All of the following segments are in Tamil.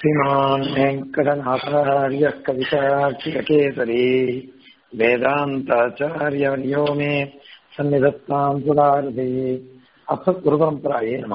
श्रीमान् वेङ्कटनाथार्यः कवितार्चिककेसरी वेदान्ताचार्यवर्यो मे सन्निधत्ताम् सुधारते அசத் குருபரம்பராயே நம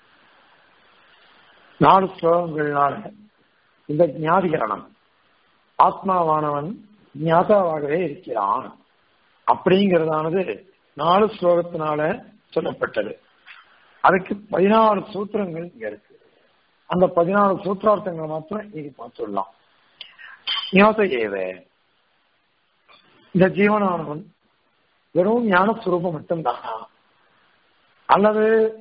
நாலு ஸ்லோகங்கள்னால இந்த ஞாதிகரணம் ஆத்மாவானவன் ஞாதாவாகவே இருக்கிறான் அப்படிங்கிறதானது நாலு ஸ்லோகத்தினால சொல்லப்பட்டது அதுக்கு பதினாறு சூத்திரங்கள் இங்க இருக்கு அந்த பதினாறு சூத்திரார்த்தங்களை மாத்திரம் இன்னைக்கு பார்த்துடலாம் ஞாத ஏவ இந்த ஜீவனானவன் வெறும் ஞான சுரூபம் மட்டும்தானா அல்லது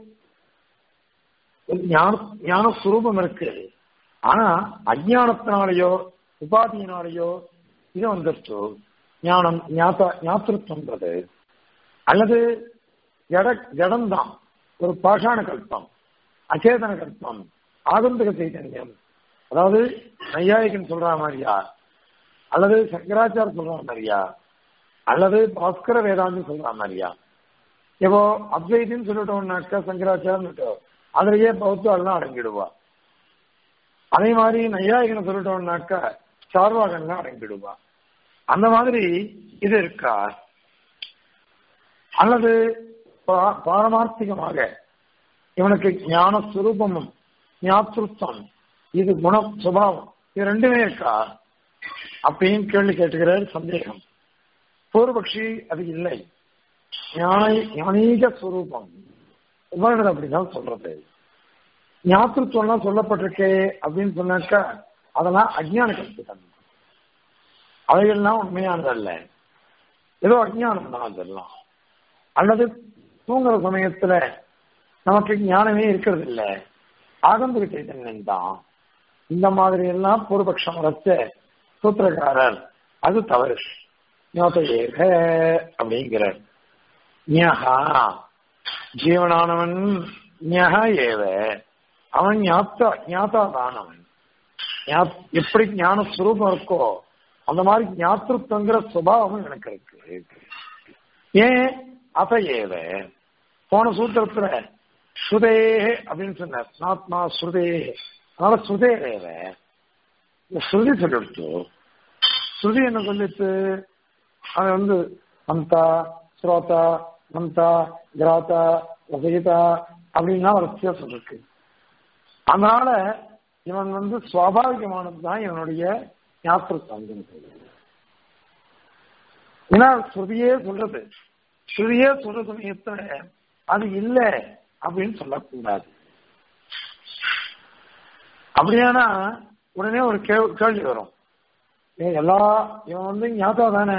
ஞான ஞான சுரூபம் இருக்கு ஆனா அஜானத்தினாலேயோ உபாதியினாலேயோ இது வந்துருச்சு ஞானம் ஞாப ஞாபகம்ன்றது அல்லது ஜட ஜடம்தான் ஒரு பாஷாண கல்பம் அச்சேதன கல்பம் ஆகந்தக சைதன்யம் அதாவது நையாயிகன் சொல்ற மாதிரியா அல்லது சங்கராச்சார் சொல்ற மாதிரியா அல்லது பாஸ்கர வேதாந்தி சொல்ற மாதிரியா இப்போ அத்வைத்தின்னு சொல்லிட்டோம்னாக்கா சங்கராச்சாரம் அதுலயே பௌத்தாலாம் அடங்கிடுவா அதே மாதிரி நையாயிகனை சொல்லிட்டோம்னாக்கா சார்வாகன்லாம் அடங்கிடுவா அந்த மாதிரி இது இருக்கா அல்லது பாரமார்த்திகமாக இவனுக்கு ஞான சுரூபமும் ஞாபகம் இது குணம் சுபாவம் இது ரெண்டுமே இருக்கா அப்படின்னு கேள்வி கேட்டுக்கிறார் சந்தேகம் பூர்வபக்ஷி அது இல்லை ஞானீக சுரூபம் உபரணம் அப்படிதான் சொல்றது ஞாபகத்துவம்லாம் சொல்லப்பட்டிருக்கே அப்படின்னு சொன்னாக்கா அதெல்லாம் அஜ்ஞான கல்பிதம் அவைகள்லாம் உண்மையானது அல்ல ஏதோ அஜ்ஞானம் தான் அதெல்லாம் அல்லது தூங்குற சமயத்துல நமக்கு ஞானமே இருக்கிறது இல்லை ஆகந்திக சைத்தன்யம் தான் இந்த மாதிரி எல்லாம் பூர்வபக்ஷம் வச்ச சூத்திரக்காரர் அது தவறு ஞாபக அப்படிங்கிறார் ஞகா ஜீவனானவன் ஞக ஏவ அவன் ஞாத்தா ஞாத்தா தானவன் எப்படி ஞான சுரூபம் இருக்கோ அந்த மாதிரி ஞாத்திருத்தங்கிற சுபாவம் எனக்கு இருக்கு ஏன் அத ஏவ போன சூத்திரத்துல ஸ்ருதே அப்படின்னு சொன்னார் ஆத்மா ஸ்ருதே அதனால ஸ்ருதே ஏவ இந்த ஸ்ருதி சொல்லிடுச்சு ஸ்ருதி என்ன சொல்லிச்சு அது வந்து அந்தா ஸ்ரோதா மந்தா கிராத்தா வசகிதா அப்படின்னா வரிசையா சொல்லிருக்கு அதனால இவன் வந்து சுவாபாவிகமானது தான் இவனுடைய ஞாபகம் ஏன்னா ஸ்ருதியே சொல்றது ஸ்ருதியே சொல்ற சமயத்துல அது இல்லை அப்படின்னு சொல்லக்கூடாது அப்படியானா உடனே ஒரு கேள்வி வரும் எல்லா இவன் வந்து ஞாபகா தானே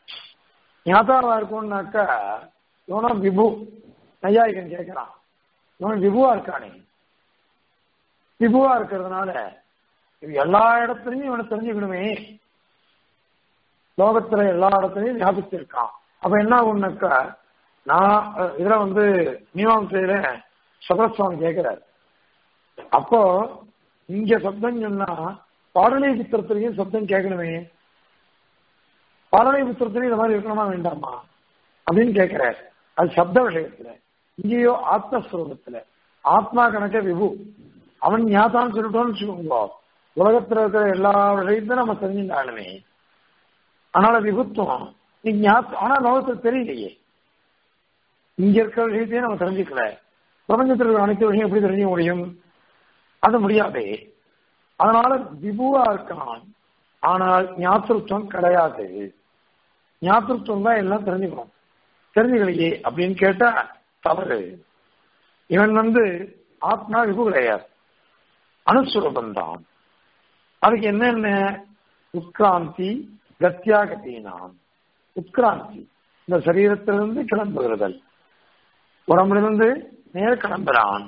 ஞாபகமா இருக்கும்னாக்கா இவனும் விபு நையாயிகன் கேட்கிறான் இவன் விபுவா இருக்கானே விபுவா இருக்கிறதுனால எல்லா இடத்துலயும் இவனை தெரிஞ்சுக்கணுமே லோகத்துல எல்லா இடத்துலயும் ஞாபகத்திருக்கான் அப்ப என்ன ஆகும்னாக்கா நான் இதுல வந்து மீமாசையில சதரஸ்வாமி கேட்கிறார் அப்போ இங்க சப்தம் சொன்னா பாடலை புத்திரத்திலையும் சப்தம் கேட்கணுமே பாடலை புத்திரத்திலையும் இந்த மாதிரி இருக்கணுமா வேண்டாமா அப்படின்னு கேட்கிறார் அது சப்த விஷயத்துல இங்கேயோ ஆத்மஸ்வரூபத்துல ஆத்மா கணக்க விபு அவன் ஞாத்தான்னு சொல்லிட்டோம்னு வச்சுக்கோங்க உலகத்துல இருக்கிற எல்லா விஷயத்தையும் நம்ம தெரிஞ்சுட்டாலுமே அதனால விபுத்துவம் நீ ஞாபகம் ஆனா லோகத்துல தெரியலையே இங்க இருக்கிற விஷயத்தையும் நம்ம தெரிஞ்சுக்கல பிரபஞ்சத்தில் இருக்கிற அனைத்து விஷயம் எப்படி தெரிஞ்சுக்க முடியும் அது முடியாதே அதனால விபுவா இருக்கான் ஆனால் ஞாபகத்துவம் கிடையாது ஞாபகத்துவம் தான் எல்லாம் தெரிஞ்சுக்கணும் தெரிஞ்சுக்கலையே அப்படின்னு கேட்டா தவறு இவன் வந்து ஆத்மா விபு கிடையாது அனுஸ்வரூபம் தான் அதுக்கு என்னென்ன உட்கிராந்தி கத்தியாகத்தினான் உட்கிராந்தி இந்த சரீரத்திலிருந்து கிளம்புகிறதல் உடம்பிலிருந்து நேர கிளம்புறான்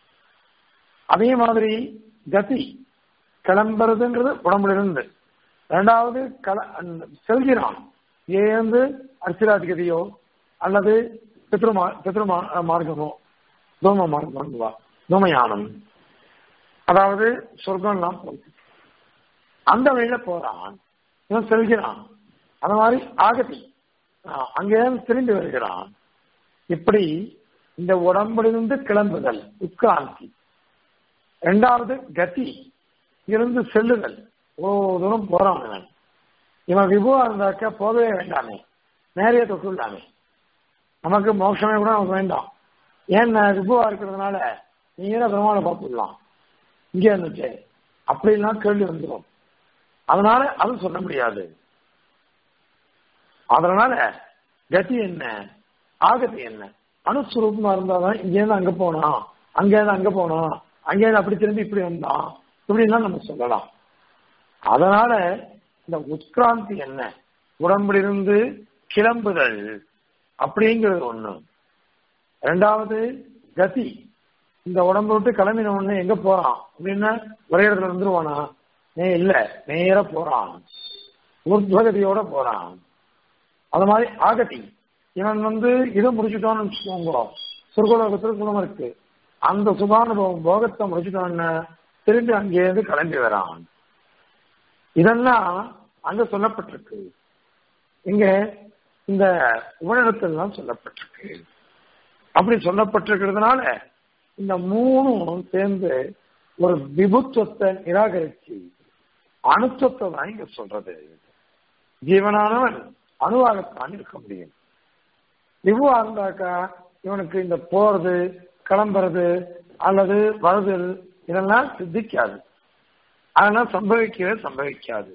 அதே மாதிரி கதி கிளம்புறதுன்றது உடம்பிலிருந்து ரெண்டாவது கல செல்கிறான் ஏந்து அர்ச்சிராதிகதியோ அல்லது பித்ருமா பித்ரு மார்க்கமோ தோம மார்க்கமா தோமயானம் அதாவது சொர்க்கம்லாம் போகுது அந்த வழியில போறான் இவன் செல்கிறான் அந்த மாதிரி ஆகதி அங்கே திரும்பி வருகிறான் இப்படி இந்த உடம்பிலிருந்து கிளம்புதல் உட்கிராந்தி இரண்டாவது கதி இருந்து செல்லுதல் இவ்வளவு தூரம் போறான் இவன் இவன் விபுவா இருந்தாக்க போகவே வேண்டாமே நேரையே தொட்டுள்ளாமே நமக்கு மோட்சமே கூட நமக்கு வேண்டாம் ஏன்னா விபுவா இருக்கிறதுனால நீங்க பெருமாளை பார்த்துடலாம் இங்கே இருந்துச்சு அப்படிலாம் கேள்வி வந்துடும் அதனால அது சொல்ல முடியாது அதனால கதி என்ன ஆகதி என்ன அணுஸ்வரூபமா இருந்தாதான் இங்கேருந்து அங்க போனோம் அங்கேருந்து அங்க போனோம் அங்கேருந்து அப்படி திரும்பி இப்படி வந்தான் இப்படிலாம் நம்ம சொல்லலாம் அதனால இந்த உட்கிராந்தி என்ன உடம்பிலிருந்து கிளம்புதல் அப்படிங்கிறது ஒண்ணு ரெண்டாவது கதி இந்த உடம்பு விட்டு கிளம்பின உடனே எங்க போறான் அப்படின்னா ஒரே இடத்துல வந்துருவானா நே இல்ல நேர போறான் ஊர்துவகதியோட போறான் அது மாதிரி ஆகதி இவன் வந்து இதை முடிச்சுட்டான்னு வச்சுக்கோங்க சொர்க்கலோகத்துல சுகம் இருக்கு அந்த சுகானுபவம் போகத்தை முடிச்சுட்டான்னு திரும்பி அங்கேருந்து கிளம்பி வரான் இதெல்லாம் அங்க சொல்லப்பட்டிருக்கு இங்க இந்த உபநிடத்தில் தான் சொல்லப்பட்டிருக்கு அப்படி சொல்லப்பட்டிருக்கிறதுனால இந்த மூணும் சேர்ந்து ஒரு விபுத்துவத்தை நிராகரிச்சு அணுத்துவத்தை தான் இங்க சொல்றது ஜீவனானவன் அணுவாகத்தான் இருக்க முடியும் விபுவா இருந்தாக்கா இவனுக்கு இந்த போறது கிளம்புறது அல்லது வருதல் இதெல்லாம் சித்திக்காது அதெல்லாம் சம்பவிக்கவே சம்பவிக்காது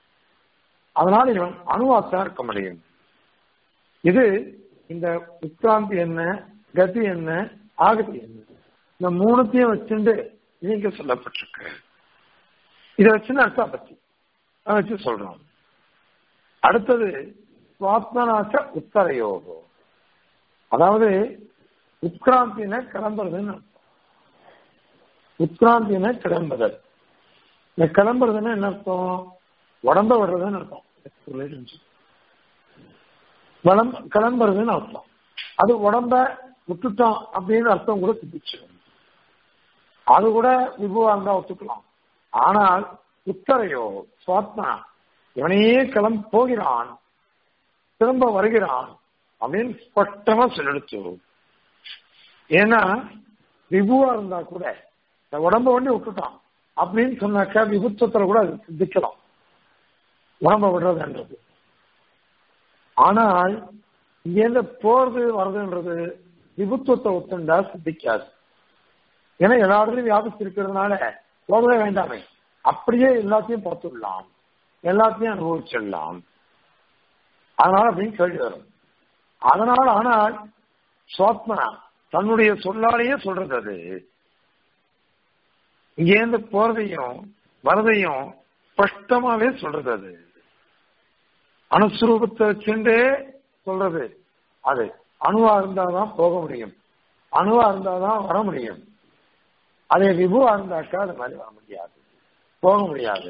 அதனால இவன் அணுவாத்தான் இருக்க முடியும் இது இந்த உட்கிராந்தி என்ன கதி என்ன ஆகதி என்ன இந்த மூணுத்தையும் வச்சுட்டு நீங்க சொல்லப்பட்டிருக்கு இதை வச்சு அர்த்தம் பத்தி அதை வச்சு சொல்றோம் அடுத்தது சுவாத்மநாச உத்தரயோகோ அதாவது உட்கிராந்தின கிளம்புறதுன்னு அர்த்தம் உட்கிராந்தின கிளம்புதல் இந்த கிளம்புறதுன்னா என்ன அர்த்தம் உடம்ப விடுறதுன்னு அர்த்தம் ரிலேஷன்ஷிப் கிளம்புறதுன்னு அர்த்தம் அது உடம்ப விட்டுட்டோம் அப்படின்னு அர்த்தம் கூட சித்திச்சு அது கூட விபுவா இருந்தா ஒத்துக்கலாம் ஆனால் உத்தரையோ சுவாத்மா இவனையே கிளம்ப போகிறான் திரும்ப வருகிறான் அப்படின்னு ஸ்பஷ்டமா சொல்லிடுச்சு ஏன்னா விபுவா இருந்தா கூட இந்த உடம்ப வண்டி விட்டுட்டான் அப்படின்னு சொன்னாக்கா விபுத்துவத்துல கூட அது சித்திக்கலாம் உடம்ப விடுறதுன்றது ஆனால் இங்கேருந்து போறது வர்றதுன்றது விபுத்துவத்தை ஒத்துண்டா சித்திக்காது ஏன்னா எல்லா இடத்துலையும் வியாபிச்சு இருக்கிறதுனால போகவே வேண்டாமே அப்படியே எல்லாத்தையும் பார்த்துடலாம் எல்லாத்தையும் அனுபவிச்சிடலாம் அதனால அப்படின்னு கேள்வி வரும் அதனால் ஆனால் சுவாத்மனா தன்னுடைய சொல்லாலேயே சொல்றது அது இங்கேருந்து போறதையும் வரதையும் ஸ்பஷ்டமாவே சொல்றது அது அணுஸ்வரூபத்தை வச்சுட்டே சொல்றது அது அணுவா இருந்தாதான் போக முடியும் அணுவா இருந்தாதான் வர முடியும் அதே விபுவா இருந்தாக்கா அது மாதிரி வர முடியாது போக முடியாது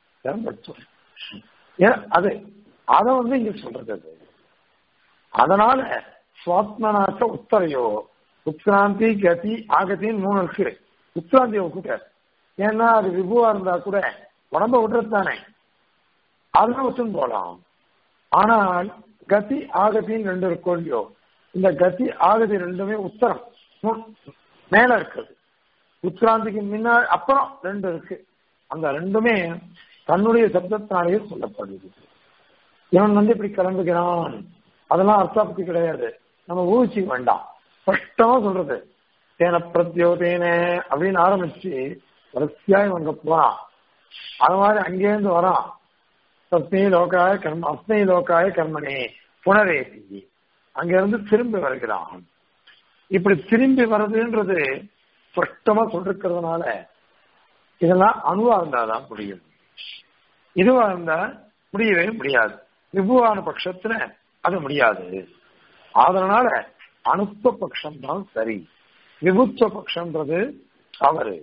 அது அதை வந்து இங்க சொல்றது அது அதனால சுவாத்மனாக்க உத்தரையோ உத்கிராந்தி கதி ஆகத்தின்னு மூணு இருக்கு உத்கிராந்தி ஒப்புக்க ஏன்னா அது விபுவா இருந்தா கூட உடம்ப விடுறது தானே அதெல்லாம் ஒத்துன்னு போலாம் ஆனால் கதி ஆகத்தின்னு ரெண்டு இருக்கும் இல்லையோ இந்த கதி ஆகதி ரெண்டுமே உத்தரம் மேல இருக்குது உத்கிராந்திக்கு முன்னாடி அப்புறம் ரெண்டு இருக்கு அந்த ரெண்டுமே தன்னுடைய சப்தத்தினாலேயே சொல்லப்படுது இவன் வந்து இப்படி கிளம்புகிறான் அதெல்லாம் அர்த்தாபத்தி கிடையாது நம்ம ஊழிச்சிக்க வேண்டாம் ஸ்பஷ்டமா சொல்றது தேன பிரத்யோதேன அப்படின்னு ஆரம்பிச்சு வரிசையா இவன் அங்க போறான் அது மாதிரி அங்கேருந்து வரான் சஸ்மை லோகாய கர்ம அஸ்மை லோகாய கர்மனே புனரேசி அங்கிருந்து திரும்பி வருகிறான் இப்படி திரும்பி வர்றதுன்றது ஸ்பஷ்டமா சொல்லிருக்கிறதுனால இதெல்லாம் அணுவா இருந்தாதான் முடியும் இதுவா இருந்தா முடியவே முடியாது விபுவான பட்சத்துல அது முடியாது அதனால அனுப்ப பட்சம் தான் சரி விபுத்துவ பட்சம்ன்றது தவறு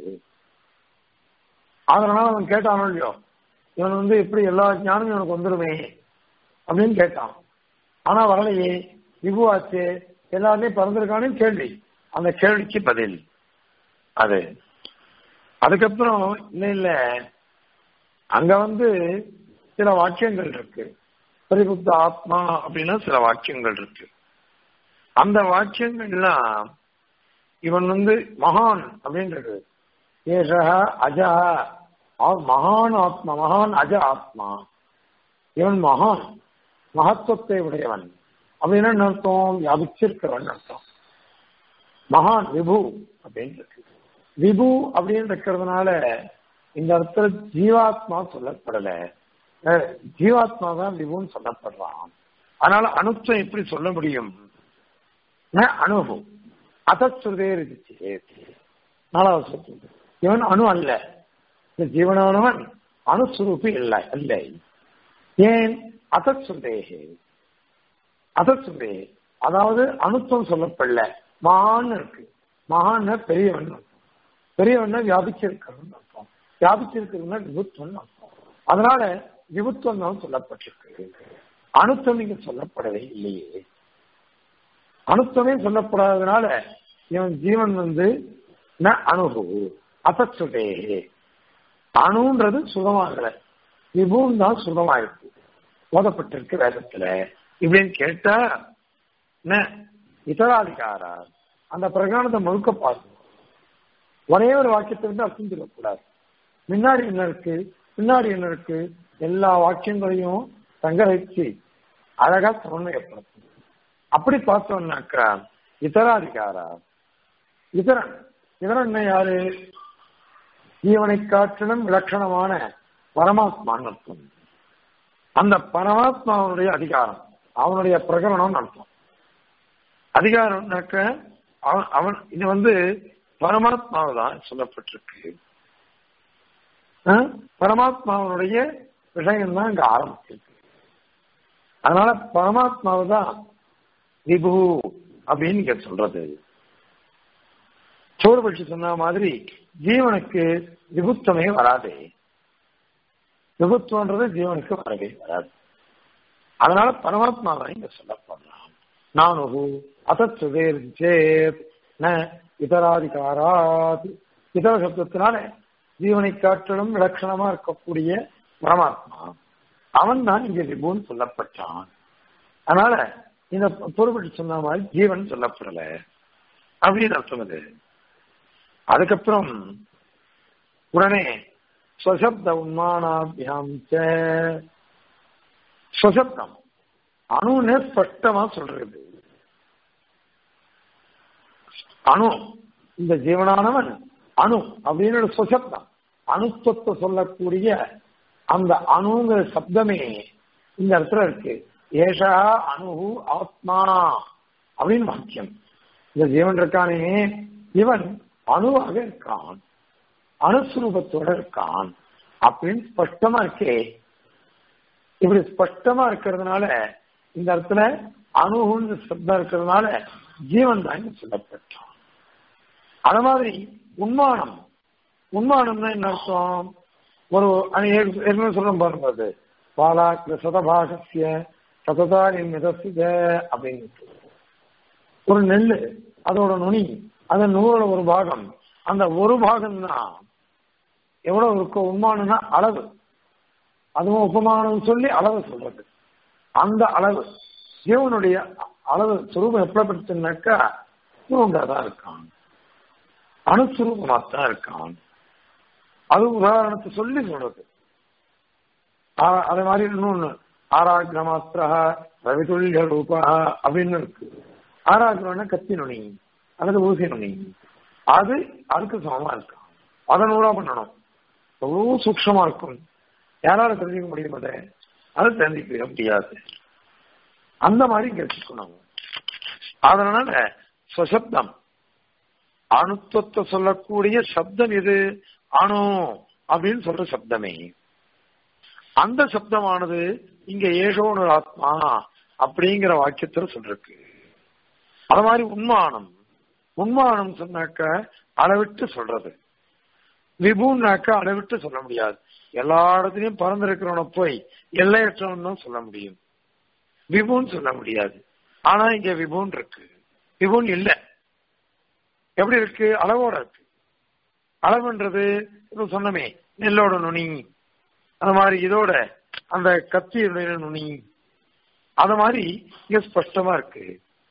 அதனால அவன் கேட்டானோ இல்லையோ இவன் வந்து எப்படி எல்லா ஞானமும் இவனுக்கு வந்துருமே அப்படின்னு கேட்டான் ஆனா வரலையே விபுவாச்சு எல்லாருமே பிறந்திருக்கானு கேள்வி அந்த கேள்விக்கு பதில் அது அதுக்கப்புறம் இல்ல இல்ல அங்க வந்து சில வாக்கியங்கள் இருக்கு பரிபுத்த ஆத்மா அப்படின்னா சில வாக்கியங்கள் இருக்கு அந்த வாக்கியங்கள்லாம் இவன் வந்து மகான் அப்படின்றது ஏஷா அஜா அவன் மகான் ஆத்மா மகான் அஜ ஆத்மா இவன் மகான் மகத்துவத்தை உடையவன் அப்படின்னு என்ன அர்த்தம் வியாபிச்சிருக்கிறவன் அர்த்தம் மகான் விபு அப்படின்னு இருக்கு விபு அப்படின்னு இருக்கிறதுனால இந்த இடத்துல ஜீவாத்மா சொல்லப்படல அஹ் ஜீவாத்மா தான் விபுன்னு சொல்லப்படுறான் அதனால அணுத்தம் எப்படி சொல்ல முடியும் அனுபவம் அதச்சுதே இருந்துச்சு நாலாவது சொல்றது இவன் அணு அல்ல இந்த ஜீவனானவன் அணுசுரூபி இல்லை அல்ல ஏன் அதச்சுதேகே அதச்சுதே அதாவது அணுத்துவம் சொல்லப்படல மகான் இருக்கு மகான் பெரியவன் அர்த்தம் பெரியவன் வியாபிச்சிருக்கிறவன் அர்த்தம் வியாபிச்சிருக்கிறவங்க விபுத்துவம் அர்த்தம் அதனால விபுத்துவம் தான் சொல்லப்பட்டிருக்கு அணுத்தம் இங்க சொல்லப்படவே இல்லையே அணுத்தமே சொல்லப்படாததுனால இவன் ஜீவன் வந்து ந அணுகு அசச்சுதே அணுன்றது சுகமாகல விபும் தான் சுகமாயிருக்கு போதப்பட்டிருக்கு வேதத்துல இப்படின்னு கேட்டா ந இதராதிகாரா அந்த பிரகாணத்தை முழுக்க பார்க்கணும் ஒரே ஒரு வாக்கியத்தை வந்து அர்த்தம் சொல்லக்கூடாது முன்னாடி என்ன இருக்கு பின்னாடி என்ன இருக்கு எல்லா வாக்கியங்களையும் சங்கரிச்சு அழகா சமன்வயப்படுத்தும் அப்படி பார்த்தோம்னாக்கா இதராதிகாரா இதரன் இதரன் யாரு ஜீவனை காற்றிலும் விலட்சணமான பரமாத்மான்னு அர்த்தம் அந்த பரமாத்மாவுடைய அதிகாரம் அவனுடைய பிரகரணம் அர்த்தம் அதிகாரம்னாக்க அவன் அவன் இது வந்து பரமாத்மாவை தான் சொல்லப்பட்டிருக்கு பரமாத்மாவனுடைய விஷயம் தான் இங்க ஆரம்பிச்சிருக்கு அதனால பரமாத்மாவை தான் விபு அப்படின்னு இங்க சொல்றது சோறுபட்சி சொன்ன மாதிரி ஜீவனுக்கு விபுத்தமே வராது விபுத்துவன்றது ஜீவனுக்கு வரவே வராது அதனால பரமாத்மா தான் இங்க சொல்லப்படலாம் நானு அசத்துதேர் சேத் ந இதராதிகாராத் இதர சப்தத்தினால ஜீவனை காட்டிலும் விலட்சணமா இருக்கக்கூடிய பரமாத்மா அவன் தான் இங்க விபுன்னு சொல்லப்பட்டான் அதனால இந்த பொறுப்பட்டு சொன்ன மாதிரி ஜீவன் சொல்லப்படல அப்படின்னு அர்த்தம் அது அதுக்கப்புறம் உடனே ஸ்வசப்த உன்மானாபியாம் ஸ்வசப்தம் அணுன்னு ஸ்பஷ்டமா சொல்றது அணு இந்த ஜீவனானவன் அணு அப்படின்னு சுசப்தம் அணுத்துவத்தை சொல்லக்கூடிய அந்த அணுங்கிற சப்தமே இந்த இடத்துல இருக்கு ஏஷா அணு ஆத்மா அப்படின்னு வாக்கியம் இந்த ஜீவன் இருக்கானே இவன் அணுவாக இருக்கான் அணுஸ்வரூபத்தோட இருக்கான் அப்படின்னு ஸ்பஷ்டமா இருக்கே இப்படி ஸ்பஷ்டமா இருக்கிறதுனால இந்த இடத்துல அணுகுன்னு சப்தம் இருக்கிறதுனால ஜீவன் தான் சொல்லப்பட்டான் அது மாதிரி உண்மானம் உண்மானம்னா என்ன அர்த்தம் ஒரு ஏற்கனவே சொல்ல பாருங்க அது பாலாக்கிர சதபாகசிய சததா மிதசித அப்படின்னு ஒரு நெல் அதோட நுனி அந்த நூறோட ஒரு பாகம் அந்த ஒரு பாகம் தான் எவ்வளவு இருக்கும் உண்மானம்னா அளவு அதுவும் உபமானம் சொல்லி அளவு சொல்றது அந்த அளவு ஜீவனுடைய அளவு சுரூபம் எப்படிப்பட்டுனாக்கா தான் இருக்கான் அணுசுரூபமா தான் இருக்கான் அது உதாரணத்தை சொல்லி சொல்றது அதே மாதிரி இன்னொன்னு ஆராக்ர மாத்திரா ரவிதுல்ய ரூபா அப்படின்னு இருக்கு ஆராக்ரம்னா கத்தி நுனி அல்லது ஊசி நுனி அது அதுக்கு சமமா இருக்கான் அதை நூறா பண்ணணும் எவ்வளவு சூக்ஷமா இருக்கும் யாரால தெரிஞ்சுக்க முடியும் அதை அதை தெரிஞ்சுக்க முடியாது அந்த மாதிரி இங்க வச்சுக்கணும் அதனால சுசப்தம் அணுத்துவத்தை சொல்லக்கூடிய சப்தம் எது அணு அப்படின்னு சொல்ற சப்தமே அந்த சப்தமானது இங்க ஏஷோனு ஆத்மா அப்படிங்கிற வாக்கியத்துல சொல்லிருக்கு அது மாதிரி உண்மானம் உண்மானம் சொன்னாக்க அளவிட்டு சொல்றது விபுன்னாக்க அளவிட்டு சொல்ல முடியாது எல்லா இடத்துலயும் பறந்திருக்கிறவன போய் எல்லையற்றவன் தான் சொல்ல முடியும் விபுன்னு சொல்ல முடியாது ஆனா இங்க விபுன் இருக்கு விபுன் இல்ல எப்படி இருக்கு அளவோட இருக்கு அளவுன்றது இப்ப சொன்னமே நெல்லோட நுனி அந்த மாதிரி இதோட அந்த கத்தியுடைய நுனி அத மாதிரி இங்க ஸ்பஷ்டமா இருக்கு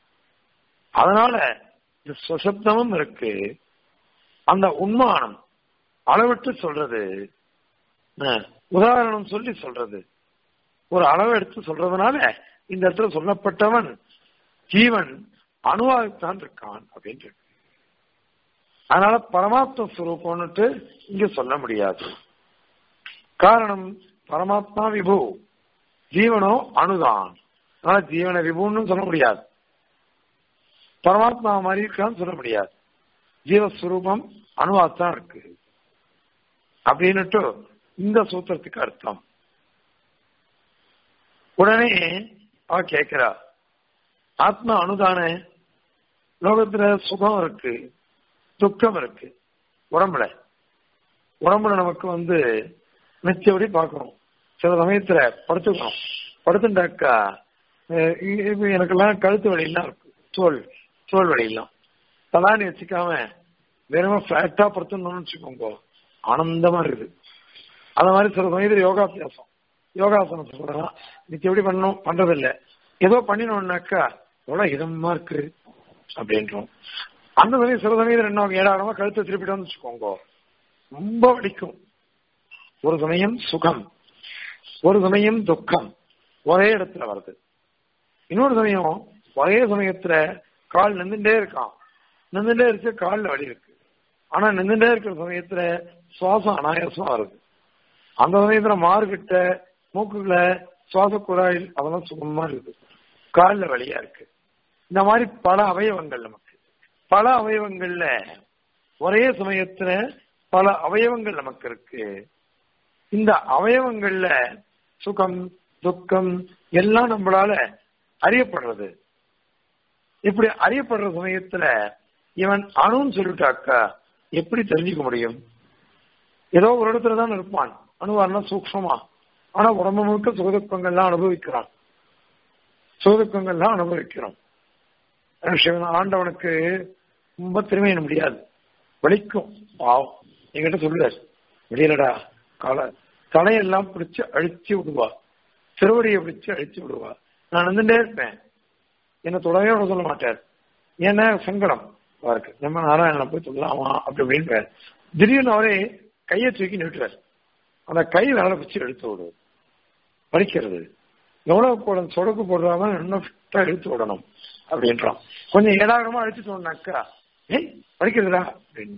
அதனால இந்த சுசப்தமும் இருக்கு அந்த உண்மானம் அளவிட்டு சொல்றது அஹ், உதாரணம் சொல்லி சொல்றது ஒரு அளவு எடுத்து சொல்றதுனால இந்த இடத்துல சொல்லப்பட்டவன் ஜீவன் அணுவாகத்தான் இருக்கான் அப்படின்னு இருக்கு. அதனால பரமாத்ம ஸ்வரூபம்னுட்டு இங்க சொல்ல முடியாது காரணம் பரமாத்மா விபு ஜீவனோ அணுதான் அதனால ஜீவன விபுன்னு சொல்ல முடியாது பரமாத்மா மாதிரி இருக்கான்னு சொல்ல முடியாது ஜீவஸ்வரூபம் அணுவாத்தான் இருக்கு அப்படின்னுட்டு இந்த சூத்திரத்துக்கு அர்த்தம் உடனே அவ கேட்கிறா ஆத்மா அணுதானே லோகத்துல சுகம் இருக்கு துக்கம் இருக்கு உடம்புல உடம்புல நமக்கு வந்து நிச்சயப்படி பார்க்கணும் சில சமயத்துல படுத்துக்கணும் படுத்துட்டாக்கா அஹ் இ- இப்ப எனக்கெல்லாம் கழுத்து வலியெல்லாம் இருக்கு தோல் தோல் வலியெல்லாம் தலானி வச்சுக்காம வெறும் பிளாட்டா படுத்தணும்னு வச்சுக்கோங்க ஆனந்தமா இருக்குது அந்த மாதிரி சில சமயத்துல யோகாபியாசம் யோகாசனம் சொல்றேன் இன்னைக்கு எப்படி பண்ணணும் பண்றதில்ல ஏதோ பண்ணினோம்னாக்கா எவ்வளவு இதமா இருக்கு அப்படின்றோம் அந்த சமயம் சில சமயத்துல என்ன ஏழாயிரமா கழுத்தை திருப்பிட்டோம்னு வச்சுக்கோங்க ரொம்ப வலிக்கும் ஒரு சமயம் சுகம் ஒரு சமயம் துக்கம் ஒரே இடத்துல வருது இன்னொரு சமயம் ஒரே சமயத்துல கால் நின்றுட்டே இருக்கான் நின்றுட்டே இருக்கு கால்ல வலி இருக்கு ஆனா நின்றுட்டே இருக்கிற சமயத்துல சுவாசம் அனாயாசமா வருது அந்த சமயத்துல மார்கிட்ட மூக்குல சுவாச குழாயில் அதெல்லாம் சுகமா இருக்குது கால்ல வலியா இருக்கு இந்த மாதிரி பல அவயவங்கள் நமக்கு பல அவயவங்கள்ல ஒரே சமயத்துல பல அவயவங்கள் நமக்கு இருக்கு இந்த அவயவங்கள்ல சுகம் துக்கம் எல்லாம் நம்மளால அறியப்படுறது இப்படி அறியப்படுற சமயத்துல இவன் அணுன்னு சொல்லிட்டாக்கா எப்படி தெரிஞ்சுக்க முடியும் ஏதோ ஒரு இடத்துல தான் இருப்பான் அணுவார்னா சூக்ஷமா ஆனா உடம்பு முழுக்க சுகதுக்கங்கள்லாம் அனுபவிக்கிறான் சுகதுக்கங்கள்லாம் அனுபவிக்கிறோம் சிவன் ஆண்டவனுக்கு ரொம்ப திருமையிட முடியாது வலிக்கும் பாவம் என்கிட்ட சொல்லுவார் வெளியிலடா கால தலையெல்லாம் பிடிச்சு அழிச்சு விடுவா திருவடியை பிடிச்சு அழிச்சு விடுவா நான் வந்துட்டே இருப்பேன் என்ன தொடவே விட சொல்ல மாட்டார் ஏன்னா சங்கடம் அவருக்கு நம்ம நாராயணனை போய் சொல்லலாமா அப்படி அப்படின்னு திடீர்னு அவரே கையை தூக்கி நிறுத்துறார் அந்த கை வேலை பிடிச்சு எடுத்து விடுவது வலிக்கிறது எவ்வளவு போட சொடக்கு போடுறாம இன்னும் ஃபிட்டா இழுத்து விடணும் அப்படின்றான் கொஞ்சம் ஏடாகமா அழிச்சுட்டோம்னாக்கா ஏய் வலிக்கிறதுடா அப்படின்னு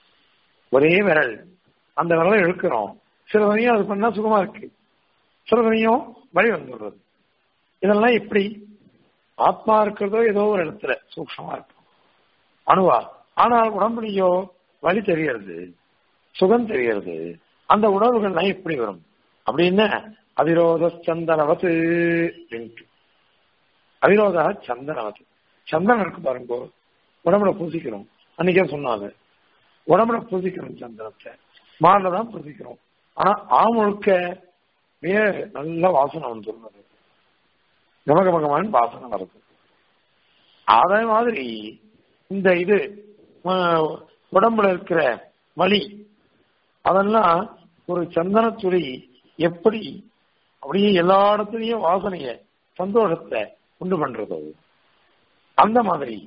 ஒரே விரல் அந்த விரலை இழுக்கிறோம் சில சமயம் அது பண்ணா சுகமா இருக்கு சில சமயம் வழி வந்துடுறது இதெல்லாம் எப்படி ஆத்மா இருக்கிறதோ ஏதோ ஒரு இடத்துல சூக்ஷமா இருக்கும் அணுவா ஆனால் உடம்புலையோ வலி தெரியறது சுகம் தெரியறது அந்த உணர்வுகள்லாம் எப்படி வரும் அப்படின்னு அவிரோத சந்தனவத்து அப்படின்ட்டு அவிரோத சந்தனவத்து சந்தனம் இருக்கு பாருங்க உடம்புல பூசிக்கிறோம் அன்னைக்கே சொன்னாங்க உடம்புல பூசிக்கிறோம் சந்தனத்தை மாரில தான் பூசிக்கிறோம் ஆனா ஆமுழுக்க மிக நல்ல வாசனை வந்துருந்தது கமகமகமான வாசனை வருது அதே மாதிரி இந்த இது அஹ், உடம்புல இருக்கிற வலி அதெல்லாம் ஒரு சந்தன துளி எப்படி அப்படியே எல்லா இடத்துலயும் வாசனைய சந்தோஷத்தை உண்டு பண்றது அது. அந்த மாதிரி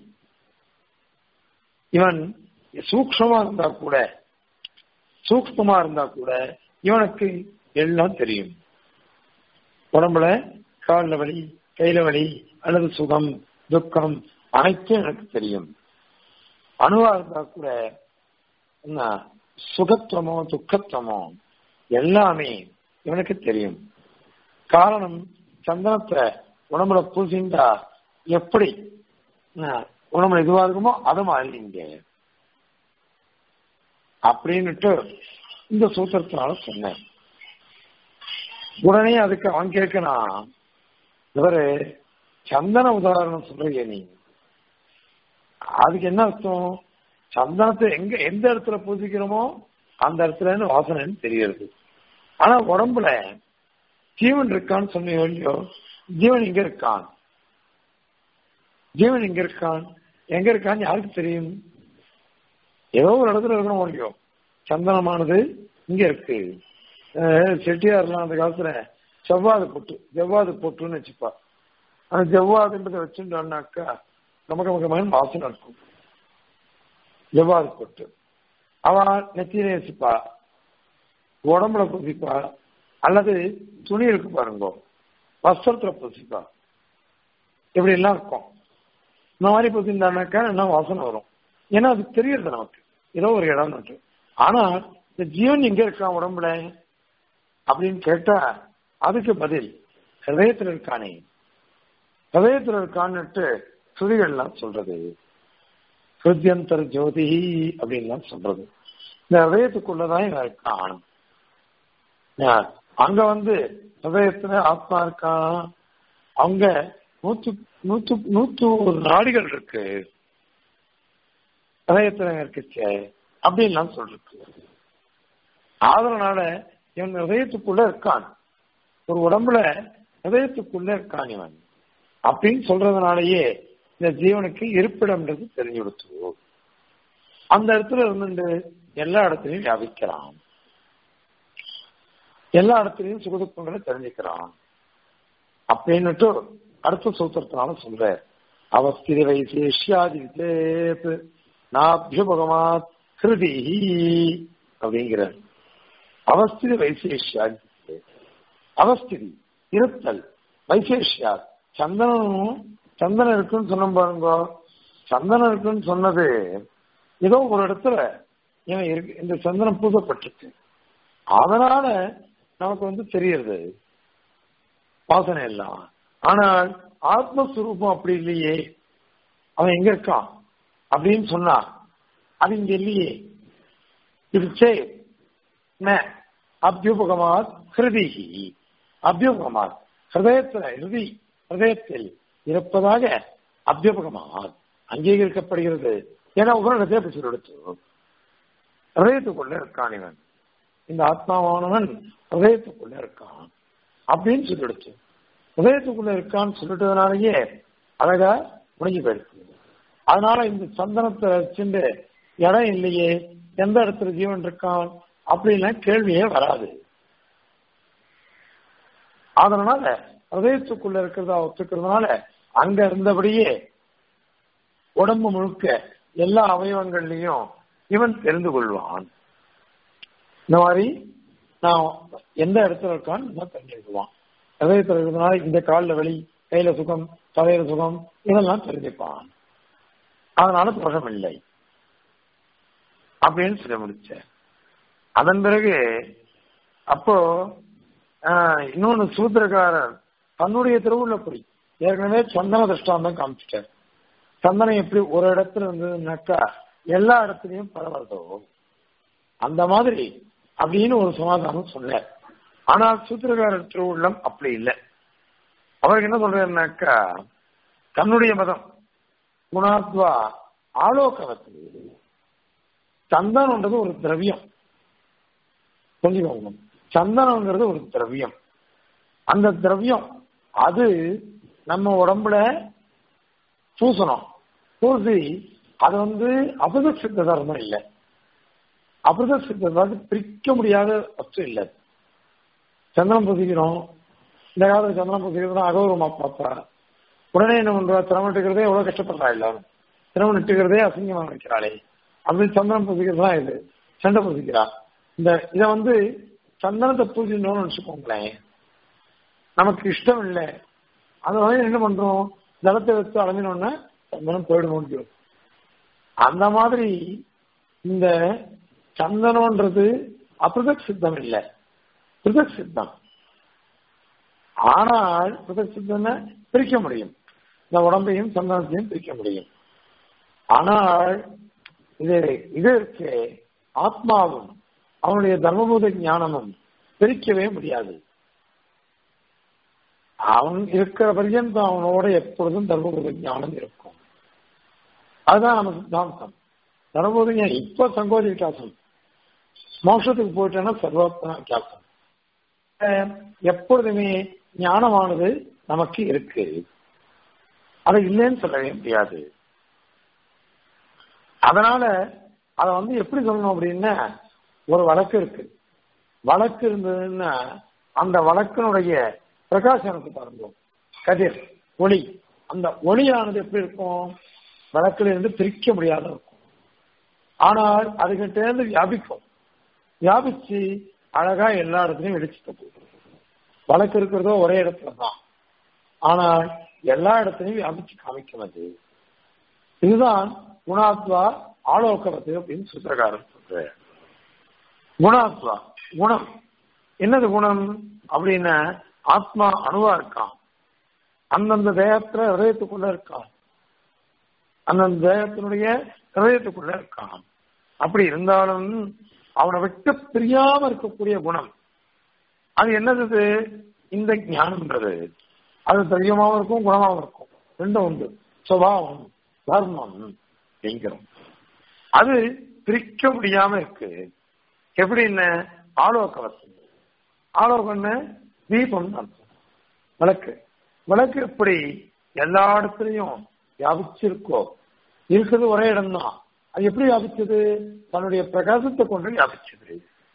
இவன் சூக்ஷமா இருந்தா கூட சூக்ஷ்மமா இருந்தா கூட இவனுக்கு எல்லாம் தெரியும் உடம்புல கால்ல வலி கையில வலி அல்லது சுகம் துக்கம் அனைத்தும் எனக்கு தெரியும் அணுவா இருந்தா கூட என்ன சுகத்துவமோ துக்கத்துவமோ எல்லாமே இவனுக்கு தெரியும் காரணம் சந்தனத்தை உடம்புல பூசிண்டா எப்படி என்ன, உடம்புல இதுவா இருக்குமோ அது மாதிரி இங்க அப்படின்னுட்டு இந்த சூத்திரத்தினால சொன்னேன் உடனே அதுக்கு அவன் கேட்கணும் இவரு சந்தன உதாரணம் சொல்றீங்க நீ அதுக்கு என்ன அர்த்தம் சந்தனத்தை எங்க எந்த இடத்துல பூசிக்கிறோமோ அந்த இடத்துல இருந்து வாசனைன்னு தெரியுது ஆனா உடம்புல ஜீவன் இருக்கான்னு சொன்னீங்க இல்லையோ ஜீவன் இங்க இருக்கான் ஜீவன் இங்க இருக்கான் எங்க இருக்கான்னு யாருக்கு தெரியும் ஏதோ ஒரு இடத்துல இருக்கணும் இல்லையோ சந்தனமானது இங்க இருக்கு அஹ் செட்டியார்லாம் அந்த காலத்துல செவ்வாது பொட்டு ஜவ்வாது பொட்டுன்னு வச்சுப்பா அந்த ஜவ்வாதுன்றதை வச்சுட்டோம்னாக்கா நமக்கு நமக்கு வாசனை இருக்கும் ஜவ்வாது பொட்டு அவன் நெத்தியிலே வச்சுப்பா உடம்புல பூசிப்பா அல்லது துணி இருக்கு பாருங்க வஸ்திரத்துல பூசிப்பா இப்படி எல்லாம் இருக்கும் இந்த மாதிரி பூசிருந்தானாக்கா என்ன வாசனை வரும் ஏன்னா அது தெரியுது நமக்கு ஏதோ ஒரு இடம் இருக்கு ஆனா இந்த ஜீவன் எங்க இருக்கான் உடம்புல அப்படின்னு கேட்டா அதுக்கு பதில் ஹிரதயத்தில் இருக்கானே ஹிரதயத்தில் இருக்கான்னுட்டு சுதிகள்லாம் சொல்றது ஹிருத்யந்தர் ஜோதி அப்படின்லாம் சொல்றது இந்த ஹிரதயத்துக்குள்ளதான் இவன் இருக்கான் அங்க வந்து ஹிரதயத்துல ஆத்மா இருக்கான் அங்க நூத்து நூத்து நூத்து ஒரு நாடுகள் இருக்கு ஹிரதயத்துல இருக்குச்சே அப்படின்லாம் சொல்றது அதனால இவன் ஹிரதயத்துக்குள்ள இருக்கான் ஒரு உடம்புல ஹிரதயத்துக்குள்ள இருக்கான் இவன் அப்படின்னு சொல்றதுனாலயே இந்த ஜீவனுக்கு இருப்பிடம்ன்றது தெரிஞ்சு கொடுத்து அந்த இடத்துல இருந்து எல்லா இடத்துலையும் வியாபிக்கிறான் எல்லா இடத்துலையும் சுகதுக்கங்களை தெரிஞ்சுக்கிறான் அப்படின்னுட்டு அடுத்த சூத்திரத்தினால சொல்ற அவஸ்திரி வைசேஷியாதி விஜேத் நாபியுபகமாத் ஹிருதி அப்படிங்கிற அவஸ்திரி வைசேஷியாதி அவஸ்திரி இருத்தல் வைசேஷியா சந்தனம் சந்தனம் இருக்குன்னு சொன்ன பாருங்க சந்தனம் இருக்குன்னு சொன்னது ஏதோ ஒரு இடத்துல இவன் இருக்கு இந்த சந்தனம் பூசப்பட்டிருக்கு அதனால நமக்கு வந்து தெரியுது வாசனை எல்லாம் ஆனால் ஆத்மஸ்வரூபம் அப்படி இல்லையே அவன் எங்க இருக்கான் அப்படின்னு சொன்னா அது இங்க இல்லையே இது சே அபியுபகமாத் ஹிருதிஹி அபியுபகமாத் ஹிருதயத்தில் ஹிருதி ஹிருதயத்தில் இருப்பதாக அபியுபகமாத் அங்கீகரிக்கப்படுகிறது ஏன்னா உபரிடத்தை அப்படி சொல்லெடுத்து ஹிருதயத்துக்குள்ள இருக்கான் இவன் இந்த ஆத்மாவானவன் ஹிருதயத்துக்குள்ள இருக்கான் அப்படின்னு சொல்லிடுச்சு ஹிருதயத்துக்குள்ள இருக்கான்னு சொல்லிட்டதுனாலயே அழகா முடிஞ்சு போயிடுச்சு அதனால இந்த சந்தனத்தை வச்சுட்டு இடம் இல்லையே எந்த இடத்துல ஜீவன் இருக்கான் அப்படின்லாம் கேள்வியே வராது அதனால ஹதயத்துக்குள்ள இருக்கிறதா ஒத்துக்கிறதுனால அங்க இருந்தபடியே உடம்பு முழுக்க எல்லா அவயவங்கள்லயும் இவன் தெரிந்து கொள்வான் இந்த மாதிரி நான் எந்த இடத்துல இருக்கான்னு தெரிஞ்சுக்குவான் ஹதயத்தில் இருக்கிறதுனால இந்த காலில் வலி கையில சுகம் தலையில சுகம் இதெல்லாம் தெரிஞ்சுப்பான் அதனால தோஷம் இல்லை அப்படின்னு சொல்ல முடிச்ச அதன் பிறகு அப்போ இன்னொன்னு சூத்திரக்காரர் தன்னுடைய திருவுள்ள போய் ஏற்கனவே சந்தன திருஷ்டாந்தம் காமிச்சிட்டார் சந்தனம் எப்படி ஒரு இடத்துல இருந்ததுனாக்கா எல்லா இடத்துலயும் பரவதோ அந்த மாதிரி அப்படின்னு ஒரு சமாதானம் சொன்னார் ஆனால் சூத்திரக்காரர் திருவுள்ளம் அப்படி இல்லை அவருக்கு என்ன சொல்றாருனாக்கா தன்னுடைய மதம் குணாத்வா ஆலோகவத்தில் சந்தனம்ன்றது ஒரு திரவியம் புரிஞ்சுக்கோங்க சந்தனம்ங்கிறது ஒரு திரவியம் அந்த திரவியம் அது நம்ம உடம்புல பூசணும் பூசி அது வந்து அபத சித்த தர்மம் இல்லை அபத சித்த தர்மம் பிரிக்க முடியாத வஸ்து இல்லை சந்தனம் பூசிக்கிறோம் இந்த காலத்துல சந்தனம் பூசிக்கிறதுனா அகௌரவமா பார்த்தா உடனே என்ன பண்றா திறமை நட்டுக்கிறதே எவ்வளவு கஷ்டப்படுறா எல்லாரும் திறமை நட்டுக்கிறதே அசிங்கமா நினைக்கிறாளே அப்படி சந்தனம் பூசிக்கிறதுலாம் இது சண்டை பூசிக்கிறா இந்த இத வந்து சந்தனத்தை பூஜிக்கணும்னு நினைச்சுக்கோங்களேன் நமக்கு இஷ்டம் இல்லை அதனால என்ன பண்றோம் ஜலத்தை வச்சு அலம்பினோம்னா சந்தனம் போயிடுமோன்னு அந்த மாதிரி இந்த சந்தனம்ன்றது அபிரதக் சித்தம் இல்லை பிருதக் சித்தம் ஆனால் பிருதக் சித்தம்னா பிரிக்க முடியும் இந்த உடம்பையும் சந்தனத்தையும் பிரிக்க முடியும் ஆனால் இது இது இருக்கு ஆத்மாவும் அவனுடைய தர்மபூத ஞானமும் பிரிக்கவே முடியாது அவன் இருக்கிற பர்யந்தம் அவனோட எப்பொழுதும் தர்மபூத ஞானம் இருக்கும் அதுதான் நம்ம சித்தாந்தம் தர்மபூத ஞானம் இப்ப சங்கோதி விகாசம் மோட்சத்துக்கு போயிட்டேன்னா சர்வோத்தன விகாசம் எப்பொழுதுமே ஞானமானது நமக்கு இருக்கு அது இல்லைன்னு சொல்லவே முடியாது அதனால அதை வந்து எப்படி சொல்லணும் அப்படின்னா ஒரு வழக்கு இருக்கு வழக்கு இருந்ததுன்னா அந்த வழக்கினுடைய பிரகாசனத்தை பாருங்க கதிர் ஒளி அந்த ஒளியானது எப்படி இருக்கும் வழக்கில் இருந்து பிரிக்க முடியாத இருக்கும் ஆனால் அதுகிட்ட இருந்து வியாபிக்கும் வியாபிச்சு அழகா எல்லா இடத்துலயும் வெடிச்சுட்டு போகுது வழக்கு இருக்கிறதோ ஒரே இடத்துல தான் ஆனால் எல்லா இடத்துலயும் வியாபிச்சு காமிக்கும் அது இதுதான் குணாத்வா ஆலோகவத்து அப்படின்னு சூத்திரக்காரர் சொல்ற குணாத்வா குணம் என்னது குணம் அப்படின்னா ஆத்மா அணுவா இருக்கான் அந்தந்த தேகத்துல ஹதயத்துக்குள்ள இருக்கான் அந்தந்த தேகத்தினுடைய ஹதயத்துக்குள்ள இருக்கான் அப்படி இருந்தாலும் அவனை விட்டு பிரியாம இருக்கக்கூடிய குணம் அது என்னது இந்த ஞானம்ன்றது அது தைரியமாவும் இருக்கும் குணமாவும் இருக்கும் ரெண்டும் உண்டு சுபாவம் தர்மம் என்கிறோம் அது பிரிக்க முடியாம இருக்கு எப்படின்னு ஆலோகவசம் ஆலோகம்னு தீபம் அர்த்தம் விளக்கு விளக்கு எப்படி எல்லா இடத்துலயும் வியாபிச்சிருக்கோ இருக்குது ஒரே இடம் தான் அது எப்படி வியாபிச்சது தன்னுடைய பிரகாசத்தை கொண்டு வியாபிச்சது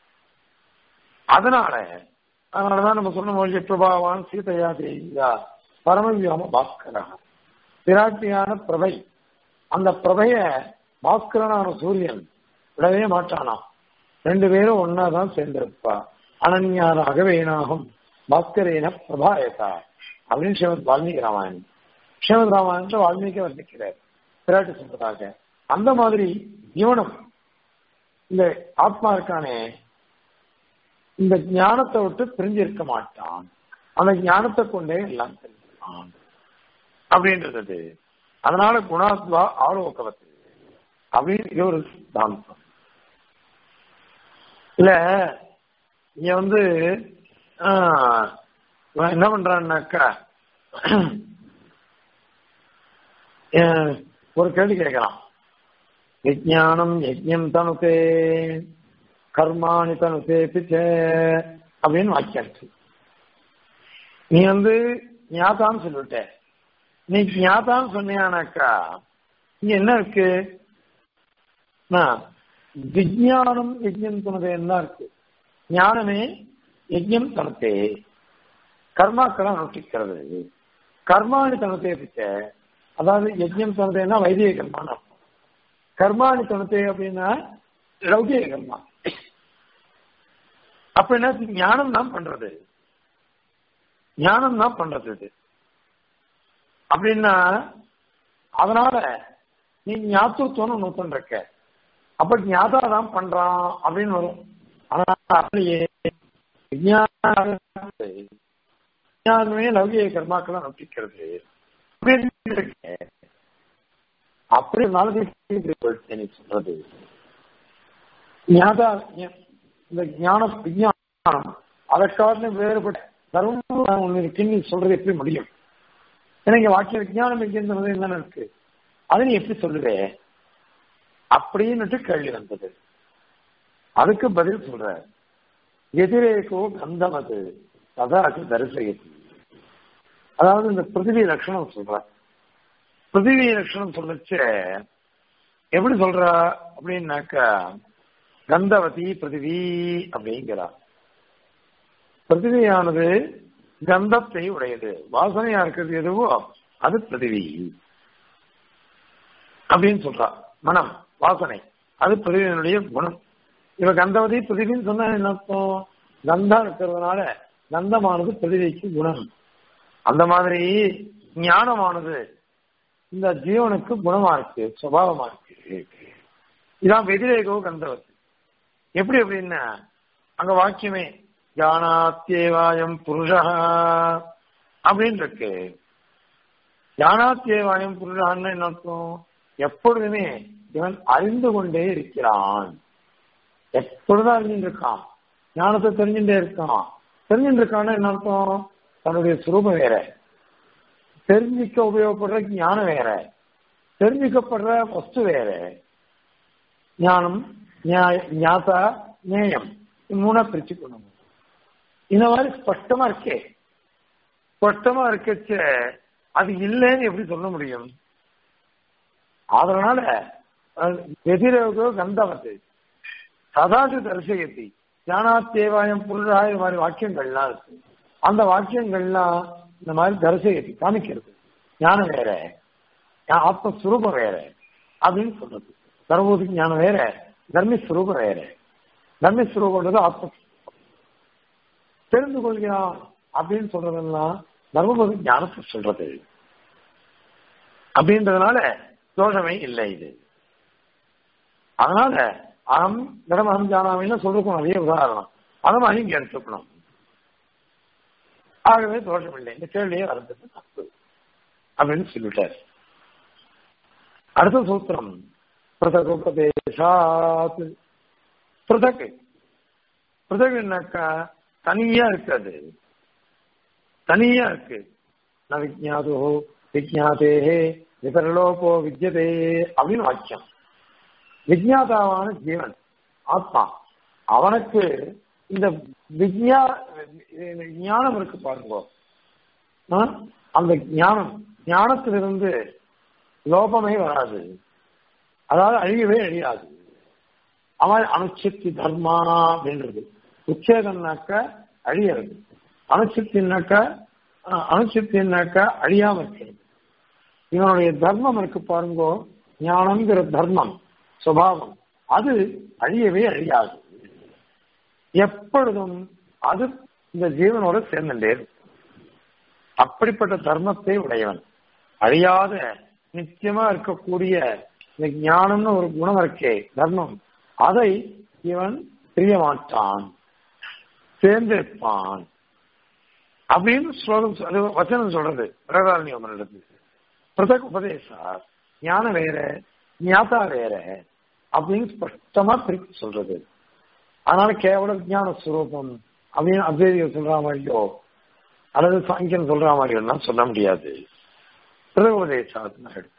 அதனால அதனாலதான் நம்ம சொன்ன மொழி பிரபாவான் சீதையா தேவியா பரமவியாம பாஸ்கரா பிராட்டியான பிரபை அந்த பிரபைய பாஸ்கரனான சூரியன் விடவே மாட்டானாம் ரெண்டு பேரும் ஒன்னாதான் சேர்ந்திருப்பா அனன்யானாக வேணாகும் பாஸ்கரேன பிரபாயதா அப்படின்னு ஸ்ரீமத் வால்மீகி ராமாயணம் ஸ்ரீமத் ராமாயணத்தை வால்மீகி வர்ணிக்கிறார் பிராட்டி சொல்றதாக அந்த மாதிரி இவனும் இந்த ஆத்மா இருக்கானே இந்த ஞானத்தை விட்டு பிரிஞ்சிருக்க மாட்டான் அந்த ஞானத்தை கொண்டே எல்லாம் தெரிஞ்சுப்பான் அப்படின்றது அதனால குணாத்வா ஆரோக்கவத்து அப்படின்னு இது ஒரு தாந்தம் இல்ல இங்க வந்து என்ன பண்றான்னாக்கா ஒரு கேள்வி கேட்கலாம் விஜயானம் யஜ்யம் தனுதே கர்மாணி தனுதே பிச்ச அப்படின்னு வாக்கியம் இருக்கு நீ வந்து ஞாதான்னு சொல்லிவிட்ட நீ ஞாதான்னு சொன்னியானாக்கா இங்க என்ன இருக்கு விஜயானம் யஜ்யம் தனுதே என்ன இருக்கு ஞானமே யஜ்யம் தனத்தே கர்மாக்களை அனுஷ்டிக்கிறது கர்மாணி தனத்தே பிச்ச அதாவது யஜ்யம் தனத்தேன்னா வைதிக கர்மான்னு அர்த்தம் கர்மாணி தனத்தே அப்படின்னா லௌகிக கர்மா அப்ப என்ன ஞானம் தான் பண்றது ஞானம் தான் பண்றது இது அப்படின்னா அதனால நீ ஞாபகத்துவம் நூத்தம் இருக்க அப்ப ஞாதா தான் பண்றான் அப்படின்னு வரும் ஆனா அப்படியே விஞ்ஞானமே லௌகிக கர்மாக்களை நம்பிக்கிறது அப்படி நாளைக்கு சொல்றது ஞாதா இந்த ஞான விஞ்ஞானம் அதற்காக வேறுபட்ட தர்மம் ஒண்ணு இருக்குன்னு சொல்றது எப்படி முடியும் ஏன்னா இங்க வாக்கிய விஞ்ஞானம் என்கின்றது என்னன்னு இருக்கு அதை நீ எப்படி சொல்லுவே அப்படின்னுட்டு கேள்வி வந்தது அதுக்கு பதில் சொல்ற எதிரேகோ கந்தம் அது அதாக்கு தரிசயத்து அதாவது இந்த பிருத்திவி லட்சணம் சொல்ற பிருத்திவி லட்சணம் சொல்லச்சு எப்படி சொல்றா அப்படின்னாக்கா கந்தவதி பிருத்திவி அப்படிங்கிறா பிருத்திவியானது கந்தத்தை உடையது வாசனையா இருக்கிறது எதுவோ அது பிருத்திவி அப்படின்னு சொல்றா மனம் வாசனை அது பிருத்திவியினுடைய குணம் இவ கந்தவதி பிருத்திவின்னு சொன்னா என்ன அர்த்தம் கந்தம் இருக்கிறதுனால கந்தமானது பிருத்திவிக்கு குணம் அந்த மாதிரி ஞானமானது இந்த ஜீவனுக்கு குணமா இருக்கு சுபாவமா இருக்கு இதான் வெதிரேகோ கந்தவத்து எப்படி அப்படின்னா அங்க வாக்கியமே ஜானாத்தேவாயம் புருஷா அப்படின்னு இருக்கு ஜானாத்தேவாயம் புருஷான்னு என்ன அர்த்தம் எப்பொழுதுமே இவன் அறிந்து கொண்டே இருக்கிறான் எப்பொழுதும் அறிஞ்சுட்டு இருக்கான் ஞானத்தை தெரிஞ்சுட்டே இருக்கான் தெரிஞ்சுட்டு இருக்கான்னு என்ன அர்த்தம் தன்னுடைய சுரூபம் வேற தெரிஞ்சிக்க உபயோகப்படுற ஞானம் வேற தெரிஞ்சிக்கப்படுற வஸ்து வேற ஞானம் ஞாதா நேயம் மூணா பிரிச்சுக்கணும் இந்த மாதிரி ஸ்பஷ்டமா இருக்கே ஸ்பஷ்டமா இருக்கச்ச அது இல்லைன்னு எப்படி சொல்ல முடியும் அதனால எதிரோ கந்தவத்து சதாது தரிசயத்தி ஞானாத்தேவாயம் புருஷா இது மாதிரி வாக்கியங்கள்லாம் இருக்கு அந்த வாக்கியங்கள்லாம் இந்த மாதிரி தரிசயத்தி காமிக்கிறது ஞானம் வேற ஆத்மஸ்வரூபம் வேற அப்படின்னு சொல்றது சர்வபூதி ஞானம் வேற தர்மஸ்வரூபம் வேற தர்மஸ்வரூபம்ன்றது ஆத்ம தெரிந்து கொள்கிறான் அப்படின்னு சொல்றதெல்லாம் தர்மபுரி ஞானத்தை சொல்றது அப்படின்றதுனால தோஷமே இல்லை இது அதனால அகம் திடமகம் ஜானாமின்னு சொல்றதுக்கும் நிறைய உதாரணம் அதை மாதிரி இங்க எடுத்துக்கணும் ஆகவே தோஷம் இல்லை இந்த கேள்வியே வர்றது தப்பு அப்படின்னு சொல்லிட்டார் அடுத்த சூத்திரம் பிரதகுபதேசாத் பிரதக் பிரதகுனாக்கா தனியா இருக்காது தனியா இருக்கு ந விஜாதோ விஜாதேஹே விபரலோபோ வித்யதே அப்படின்னு வாக்கியம் விஜாதாவான ஜீவன் ஆத்மா அவனுக்கு இந்த விஜயா ஞானம் இருக்கு பாருங்க ஆ? அந்த ஞானம் ஞானத்திலிருந்து லோபமே வராது அதாவது அழியவே அழியாது அவன் அனுச்சித்தி தர்மா அப்படின்றது உச்சேதம்னாக்க அழியறது அனுச்சித்தின்னாக்க அஹ், அனுச்சித்தின்னாக்க அழியாம இருக்கிறது இவனுடைய தர்மம் இருக்கு பாருங்கோ ஞானம்ங்கிற தர்மம் சுபாவம் அது அழியவே அழியாது எப்பொழுதும் அது இந்த ஜீவனோட சேர்ந்துட்டே இருக்கும் அப்படிப்பட்ட தர்மத்தை உடையவன் அழியாத நிச்சயமா இருக்கக்கூடிய இந்த ஞானம்னு ஒரு குணம் இருக்கே தர்மம் அதை இவன் பிரிய மாட்டான் சேர்ந்திருப்பான் அப்படின்னு ஸ்லோகம் சொ- அது வச்சனம் சொல்றது பிரகாரணியம் நடந்தது பிரதக் உபதேசா ஞானம் வேற ஞாதா வேற அப்படின்னு ஸ்பஷ்டமா பிரித்து சொல்றது அதனால கேவல விஞ்ஞான ஸ்வரூபம் அப்படின்னு அத்வைதிகள் சொல்ற மாதிரியோ அல்லது சாங்கியம் சொல்ற மாதிரியோ எல்லாம் சொல்ல முடியாது பிரதோபதேசாத்னா எடுத்து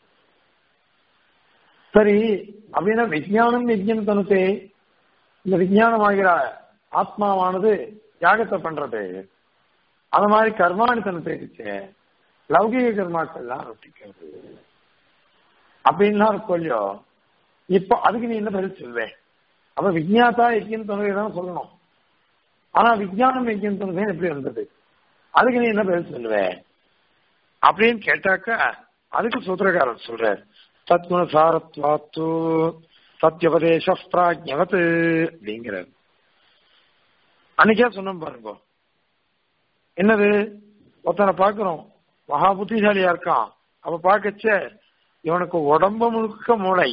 சரி அப்படின்னா விஜயானம் யஜ்யம் தனுத்தே இந்த விஜயானமாகிற ஆத்மாவானது யாகத்தை பண்றது அது மாதிரி கர்மாணி தனத்தை வச்சு லௌகிக கர்மாக்கள்லாம் அனுஷ்டிக்கிறது அப்படின்லாம் இருக்கும் இல்லையோ இப்போ அதுக்கு நீ என்ன பதில் சொல்வேன் அப்ப விஜயாதா யஜ்யம் தனுதை தான் சொல்லணும் ஆனா விஜயானம் யஜ்யம் தனுதை எப்படி வந்தது அதுக்கு நீ என்ன பதில் சொல்லுவ அப்படின்னு கேட்டாக்கா அதுக்கு சூத்திரக்காரர் சொல்ற தத்குண சாரத்வாத்து சத்யபதேச பிராஜ்யவத் அப்படிங்கிறார் அன்னைக்கே சொன்னோம் பாருங்க என்னது ஒருத்தனை பார்க்கிறோம் மகா புத்திசாலியா இருக்கான் அப்ப பார்க்கச்ச இவனுக்கு உடம்பு முழுக்க மூளை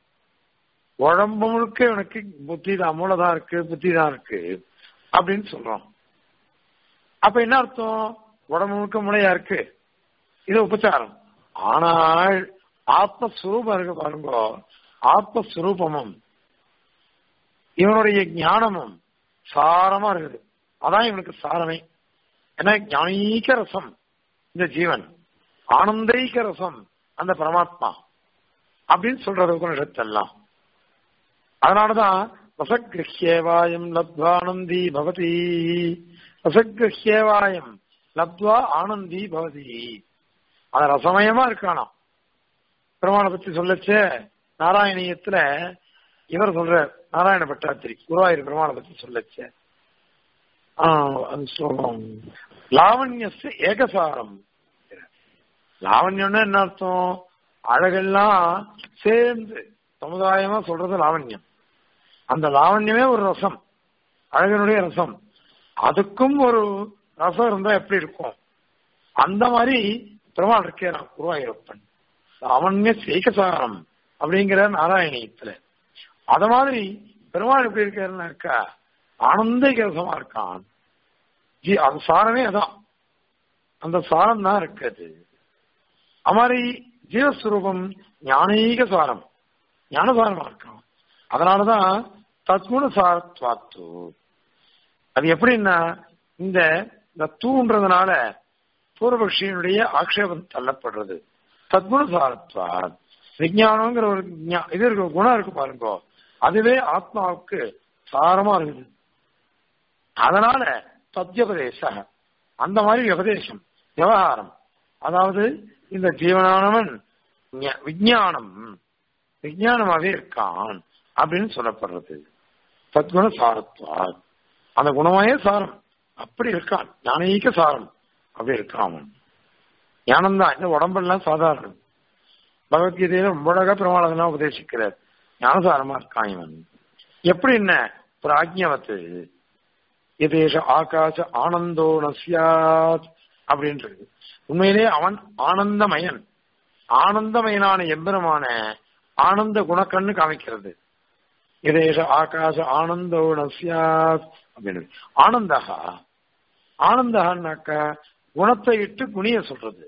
உடம்பு முழுக்க இவனுக்கு புத்தி தான் மூளை தான் இருக்கு புத்தி தான் இருக்கு அப்படின்னு சொல்றோம் அப்ப என்ன அர்த்தம் உடம்பு முழுக்க மூளையா இருக்கு இது உபச்சாரம் ஆனால் ஆத்மஸ்வரூபம் இருக்கு பாருங்க ஆத்மஸ்வரூபமும் இவனுடைய ஞானமும் சாரமா இருக்குது அதான் இவனுக்கு சாரமே ஏன்னா ஞானீக ரசம் இந்த ஜீவன் ஆனந்தைக ரசம் அந்த பரமாத்மா அப்படின்னு சொல்றது உபனிஷத்தெல்லாம் அதனாலதான் ரசகிருஷ்யேவாயம் லப்வா ஆனந்தி பவதி ரசகிருஷ்யேவாயம் லப்வா ஆனந்தி பவதி அது ரசமயமா இருக்கானா பெருமாளை பத்தி சொல்லச்சே நாராயணியத்துல இவர் சொல்ற நாராயண பட்டாத்திரி குருவாயூர் பெருமாளை பத்தி சொல்லச்சே ஆஹ் அது ஸ்லோகம் லாவண்யஸ் ஏகசாரம் லாவண்யம்னா என்ன அர்த்தம் அழகெல்லாம் சேர்ந்து சமுதாயமா சொல்றது லாவண்யம் அந்த லாவண்யமே ஒரு ரசம் அழகனுடைய ரசம் அதுக்கும் ஒரு ரசம் இருந்தா எப்படி இருக்கும் அந்த மாதிரி பெருமாள் இருக்கே நான் குருவாயூரப்பன் லாவண்ய சேகசாரம் அப்படிங்கிற நாராயணியத்துல அத மாதிரி பெருமாள் எப்படி இருக்காருன்னாக்கா ஆனந்த ரசமா இருக்கான் ஜி அது சாரமே அதான் அந்த சாரம் தான் இருக்குது அது மாதிரி ஜீவஸ்வரூபம் ஞானீக சாரம் ஞானசாரமா இருக்கான் அதனாலதான் தத்குண சாரத்வாத்து அது எப்படின்னா இந்த இந்த தூன்றதுனால பூர்வபக்ஷியனுடைய ஆக்ஷேபம் தள்ளப்படுறது தத்குண சாரத்வா விஞ்ஞானங்கிற ஒரு ஞா- இது இருக்கு குணம் இருக்கு பாருங்க அதுவே ஆத்மாவுக்கு சாரமா இருக்குது அதனால சத்தியபதேச அந்த மாதிரி உபதேசம் விவகாரம் அதாவது இந்த ஜீவனானவன் ஞ- விஞ்ஞானம் விஞ்ஞானமாவே இருக்கான் அப்படின்னு சொல்லப்படுறது சத்குண சாரத்வா அந்த குணமாயே சாரம் அப்படி இருக்கான் ஞானீக சாரம் அப்படி இருக்கான் அவன் ஞானம்தான் இந்த உடம்பெல்லாம் சாதாரணம் பகவத்கீதையில ரொம்ப அழகா பெருமாள் உபதேசிக்கிறார் ஞானசாரமா இருக்கான் இவன் எப்படி என்ன பிராஜ்யவத்து எதேஷ ஆகாச ஆனந்தோ நசியாத் அப்படின்றது உண்மையிலே அவன் ஆனந்தமயன் ஆனந்தமயனான எம்பெருமான ஆனந்த குணக்கண்ணு காமிக்கிறது எதேஷ ஆகாச ஆனந்தோ நசியாத் அப்படின்னு ஆனந்தகா ஆனந்தகான்னாக்க குணத்தை இட்டு குணிய சொல்றது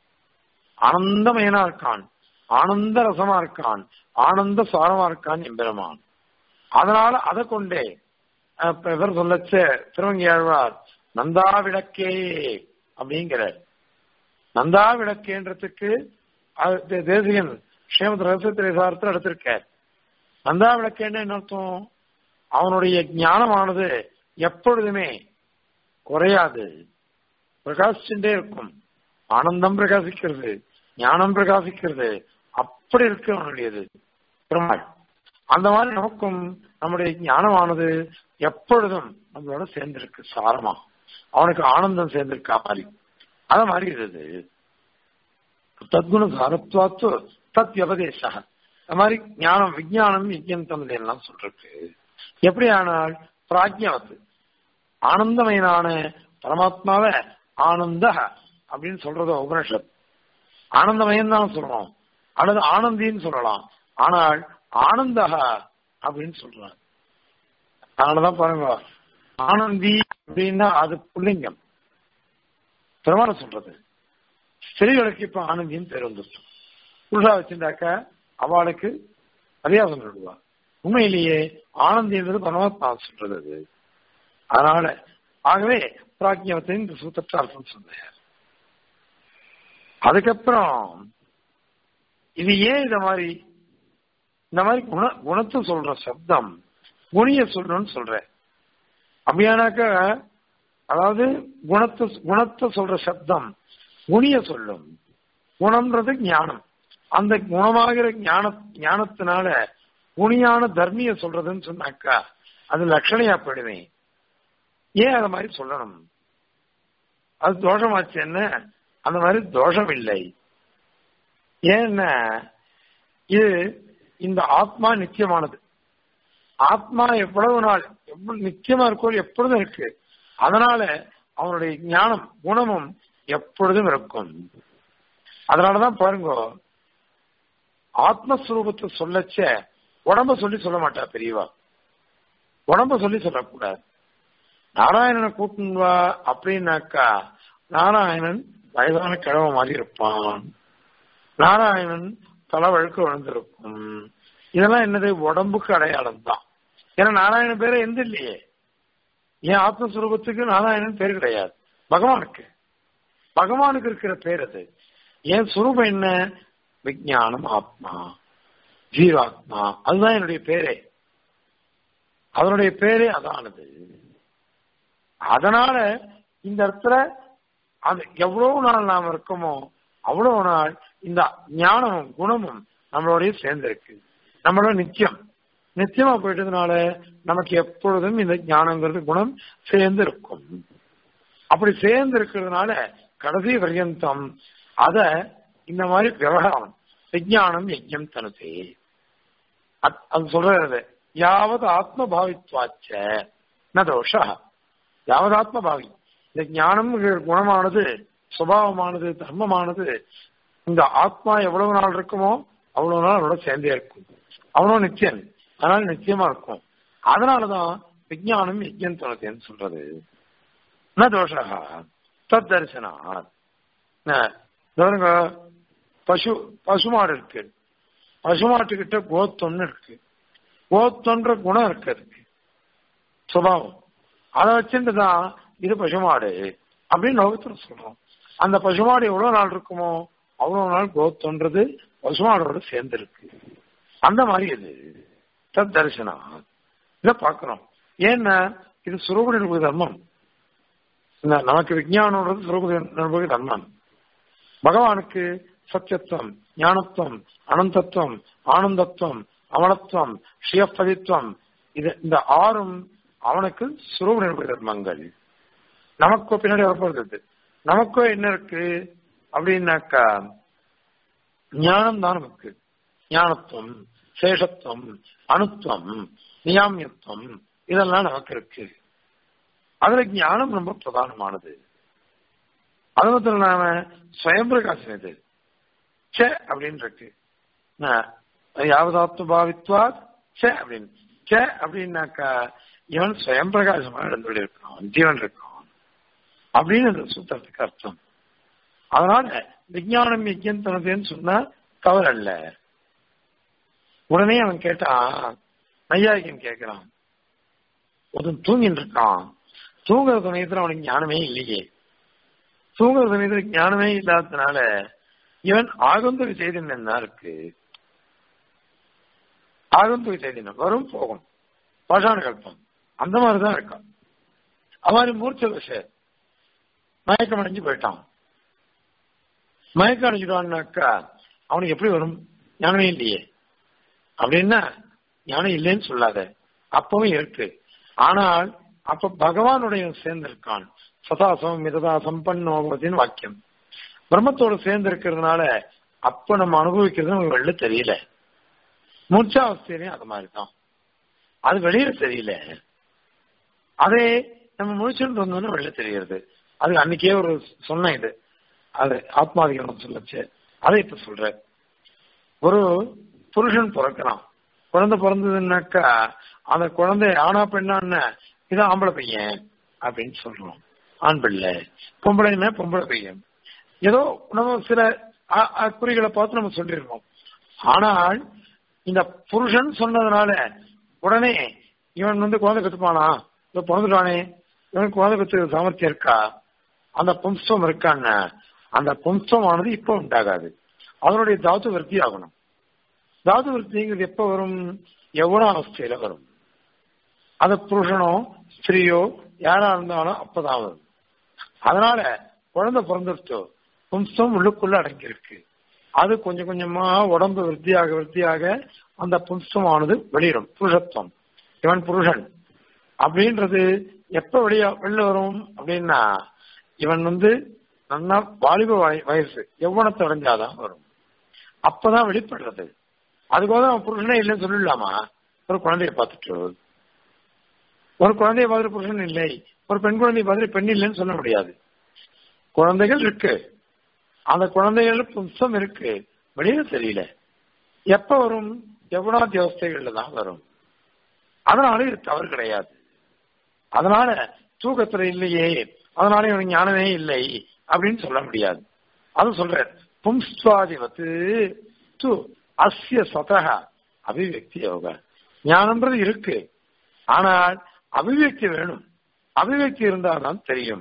ஆனந்தமயனா இருக்கான் ஆனந்த ரசமா இருக்கான் ஆனந்த சாரமா இருக்கான் எம்பெருமான் அதனால அதை கொண்டே இவர் சொல்லச்ச திருவங்கியாழ்வார் நந்தா விளக்கே அப்படிங்கிற நந்தா விளக்கேன்றதுக்கு தேசிகன் ஸ்ரீமத் ரகசியத்திரை சாரத்தில் எடுத்திருக்கார் நந்தா விளக்கேன்னு என்ன அர்த்தம் அவனுடைய ஞானமானது எப்பொழுதுமே குறையாது பிரகாசிச்சுட்டே இருக்கும் ஆனந்தம் பிரகாசிக்கிறது ஞானம் பிரகாசிக்கிறது அப்படி இருக்கு அவனுடையது பெருமாள் அந்த மாதிரி நமக்கும் நம்முடைய ஞானமானது எப்பொழுதும் நம்மளோட சேர்ந்திருக்கு சாரமா அவனுக்கு ஆனந்தம் சேர்ந்திருக்கா மாதிரி அத மாதிரி இருது தத்குண சாரத்வாத்து தத் வியபதேச அது மாதிரி ஞானம் விஜயானம் யஜ்யந்தம் எல்லாம் சொல்றதுக்கு எப்படி ஆனால் பிராஜ்யவத்து ஆனந்தமயனான பரமாத்மாவை ஆனந்த அப்படின்னு சொல்றதோ உபனிஷத் ஆனந்தமயம் தான் சொல்லணும் அல்லது ஆனந்தின்னு சொல்லலாம் ஆனால் ஆனந்தகா அப்படின்னு சொல்றாங்க அதனாலதான் பாருங்க ஆனந்தி அப்படின்னா அது புள்ளிங்கம் பெருமான சொல்றது ஸ்திரீகளுக்கு இப்ப ஆனந்தின்னு பேர் வந்துருச்சு புருஷா வச்சிருந்தாக்க அவளுக்கு மரியாதை விடுவா உண்மையிலேயே ஆனந்தி என்பது பரமாத்மா சொல்றது அது அதனால ஆகவே பிராஜ்யவத்தின் இந்த சூத்திரத்தை அர்த்தம் சொன்னார் அதுக்கப்புறம் இது ஏன் இந்த மாதிரி இந்த மாதிரி குண குணத்தை சொல்ற சப்தம் குணிய சொல்லணும்னு சொல்றேன் அப்படியானாக்க அதாவது குணத்தை குணத்தை சொல்ற சப்தம் குணிய சொல்லும் குணம்ன்றது ஞானம் அந்த குணமாகிற ஞான ஞானத்தினால குணியான தர்மிய சொல்றதுன்னு சொன்னாக்கா அது லட்சணையா போயிடுவேன் ஏன் அத மாதிரி சொல்லணும் அது தோஷமாச்சு என்ன அந்த மாதிரி தோஷம் இல்லை ஏன்னா இது இந்த ஆத்மா நித்தியமானது ஆத்மா எவ்வளவு நாள் எவ்வளவு நித்தியமா இருக்கோ எப்பொழுதும் இருக்கு அதனால அவனுடைய ஞானம் குணமும் எப்பொழுதும் இருக்கும் அதனாலதான் பாருங்க ஆத்மஸ்வரூபத்தை சொல்லச்ச உடம்ப சொல்லி சொல்ல மாட்டா பெரியவா உடம்ப சொல்லி சொல்லக்கூடாது நாராயணனை கூட்டின்னு வா அப்படின்னாக்கா நாராயணன் வயதான கிழமை மாதிரி இருப்பான் நாராயணன் தலை வழுக்கு விழுந்திருக்கும் இதெல்லாம் என்னது உடம்புக்கு அடையாளம் தான் ஏன்னா நாராயணன் பேரை எந்த இல்லையே என் ஆத்மஸ்வரூபத்துக்கு நாராயணன் பேர் கிடையாது பகவானுக்கு பகவானுக்கு இருக்கிற பேர் அது என் சுரூபம் என்ன விஜயானம் ஆத்மா ஜீவாத்மா அதுதான் என்னுடைய பேரே அதனுடைய பேரே அதானது அதனால இந்த இடத்துல அது எவ்வளவு நாள் நாம் இருக்கோமோ அவ்வளவு நாள் இந்த ஞானமும் குணமும் நம்மளோடய சேர்ந்திருக்கு நம்மளோட நித்தியம் நித்தியமா போயிட்டதுனால நமக்கு எப்பொழுதும் இந்த ஞானங்கிறது குணம் சேர்ந்து இருக்கும் அப்படி சேர்ந்து இருக்கிறதுனால கடைசி பர்யந்தம் அத இந்த மாதிரி விவகாரம் விஜயானம் யஜ்யம் தனுதே அது சொல்றது யாவது ஆத்ம பாவித்வாச்ச ந தோஷா யாவது ஆத்ம பாவி இந்த ஞானம் குணமானது சுபாவமானது தர்மமானது இந்த ஆத்மா எவ்வளவு நாள் இருக்குமோ அவ்வளவு நாள் அவனோட சேர்ந்தே இருக்கும் அவனும் நிச்சயம் அதனால நிச்சயமா இருக்கும் அதனாலதான் விஜயானம் யஜ்யம் துணத்தேன்னு சொல்றது ந தோஷா தத் தரிசனா பசு பசுமாடு இருக்கு பசுமாட்டுக்கிட்ட கோத்தொன்னு இருக்கு கோத்தொன்ற குணம் இருக்கு அதுக்கு சுபாவம் அதை வச்சுட்டு தான் இது பசுமாடு அப்படின்னு லோகத்துல சொல்றோம் அந்த பசுமாடு எவ்வளவு நாள் இருக்குமோ அவ்வளவு நாள் கோத்தொன்றது பசுமாடோட சேர்ந்திருக்கு அந்த மாதிரி இது தத் தரிசனா இத பாக்குறோம் ஏன்னா இது சுரூப நிருபக தர்மம் நமக்கு விஜயானோன்றது சுரூப நிருபக தர்மம் பகவானுக்கு சத்தியத்துவம் ஞானத்துவம் அனந்தத்துவம் ஆனந்தத்துவம் அமலத்துவம் ஸ்ரீயப்பதித்துவம் இது இந்த ஆறும் அவனுக்கு சுரூப நிருபக தர்மங்கள் நமக்கோ பின்னாடி வரப்போகிறது நமக்கோ என்ன இருக்கு அப்படின்னாக்கா ஞானம் தான் நமக்கு ஞானத்துவம் சேஷத்துவம் அணுத்துவம் நியாமியத்துவம் இதெல்லாம் நமக்கு இருக்கு அதுல ஞானம் ரொம்ப பிரதானமானது அது மாத்திரம் இல்லாம சுயம் பிரகாசம் இது சே அப்படின்னு இருக்கு யாவதாத்ம பாவித்வா சே அப்படின்னு சே அப்படின்னாக்கா இவன் சுயம் பிரகாசமா எழுந்து இருக்கான் ஜீவன் இருக்கான் அப்படின்னு அந்த சூத்திரத்துக்கு அர்த்தம் அதனால விஞ்ஞானம் யஜ்யம் தனதுன்னு சொன்னா தவறல்ல உடனே அவன் கேட்டான் நையாயிகன் கேட்கிறான் ஒருத்தன் தூங்கிட்டு இருக்கான் தூங்குற சமயத்துல அவனுக்கு ஞானமே இல்லையே தூங்குற சமயத்துல ஞானமே இல்லாததுனால இவன் ஆகந்த செய்தினம் தான் இருக்கு ஆகந்த செய்தினம் வரும் போகும் பாஷான கல்பம் அந்த மாதிரிதான் இருக்கான் அவன் மூர்ச்ச விஷயம் மயக்கம் அடைஞ்சு போயிட்டான் மயக்கம் அடைஞ்சிடுவான்னாக்கா அவனுக்கு எப்படி வரும் ஞானமே இல்லையே அப்படின்னா ஞானம் இல்லைன்னு சொல்லாத அப்பவும் இருக்கு ஆனால் அப்ப பகவானுடைய சேர்ந்திருக்கான் சதாசம் மிததா சம்பன்னோபதின்னு வாக்கியம் பிரம்மத்தோடு சேர்ந்து இருக்கிறதுனால அப்ப நம்ம அனுபவிக்கிறது நமக்கு வெளில தெரியல மூர்ச்சாவஸ்தையிலையும் அது மாதிரிதான் அது வெளியில தெரியல அதே நம்ம முழிச்சுட்டு வந்தோம்னா வெளில தெரிகிறது அது அன்னைக்கே ஒரு சொன்ன இது அது ஆத்மாதிகாரம் சொல்லச்சு அதை இப்ப சொல்ற ஒரு புருஷன் பிறக்கிறான் குழந்தை பிறந்ததுன்னாக்கா அந்த குழந்தை ஆனா பெண்ணான்னு இது ஆம்பளை பையன் அப்படின்னு சொல்றோம் ஆண் பிள்ளை பொம்பளைன்னா பொம்பளை பையன் ஏதோ நம்ம சில குறிகளை பார்த்து நம்ம சொல்லிருக்கோம் ஆனால் இந்த புருஷன் சொன்னதுனால உடனே இவன் வந்து குழந்தை பெற்றுப்பானா இவ பிறந்துட்டானே இவனுக்கு குழந்தை பெற்று சாமர்த்தியம் இருக்கா அந்த பும்சம் இருக்கான்னு அந்த பும்சமானது இப்ப உண்டாகாது அதனுடைய தாத்து விருத்தி ஆகணும் தாது விருத்திங்கிறது எப்ப வரும் எவ்வளோ அவஸ்தையில வரும் அது புருஷனோ ஸ்திரீயோ யாரா இருந்தாலும் அப்பதான் வரும் அதனால குழந்தை பிறந்துருச்சோ பும்சம் உள்ளுக்குள்ள அடங்கியிருக்கு அது கொஞ்சம் கொஞ்சமா உடம்பு விருத்தியாக விருத்தியாக அந்த பும்சமானது வெளியிடும் புருஷத்துவம் இவன் புருஷன் அப்படின்றது எப்ப வெளிய வெளில வரும் அப்படின்னா இவன் வந்து நல்லா வாலிப வயசு எவ்வளத்தை அடைஞ்சாதான் வரும் அப்பதான் வெளிப்படுறது அதுக்கோதான் அவன் புருஷனே இல்லைன்னு சொல்லிடலாமா ஒரு குழந்தைய பார்த்துட்டு ஒரு குழந்தைய பார்த்துட்டு புருஷன் இல்லை ஒரு பெண் குழந்தைய பார்த்துட்டு பெண் இல்லைன்னு சொல்ல முடியாது குழந்தைகள் இருக்கு அந்த குழந்தைகள் பும்சம் இருக்கு வெளியில தெரியல எப்ப வரும் எவ்வளவு வியவஸ்தைகள்ல தான் வரும் அதனால இது தவறு கிடையாது அதனால தூக்கத்துல இல்லையே அதனால இவனுக்கு ஞானமே இல்லை அப்படின்னு சொல்ல முடியாது அது சொல்ற பும்ஸ்வாதிபத்து து அஸ்ய சதக அபிவியக்தி யோக ஞானம்ன்றது இருக்கு ஆனால் அபிவியக்தி வேணும் அபிவியக்தி இருந்தால்தான் தெரியும்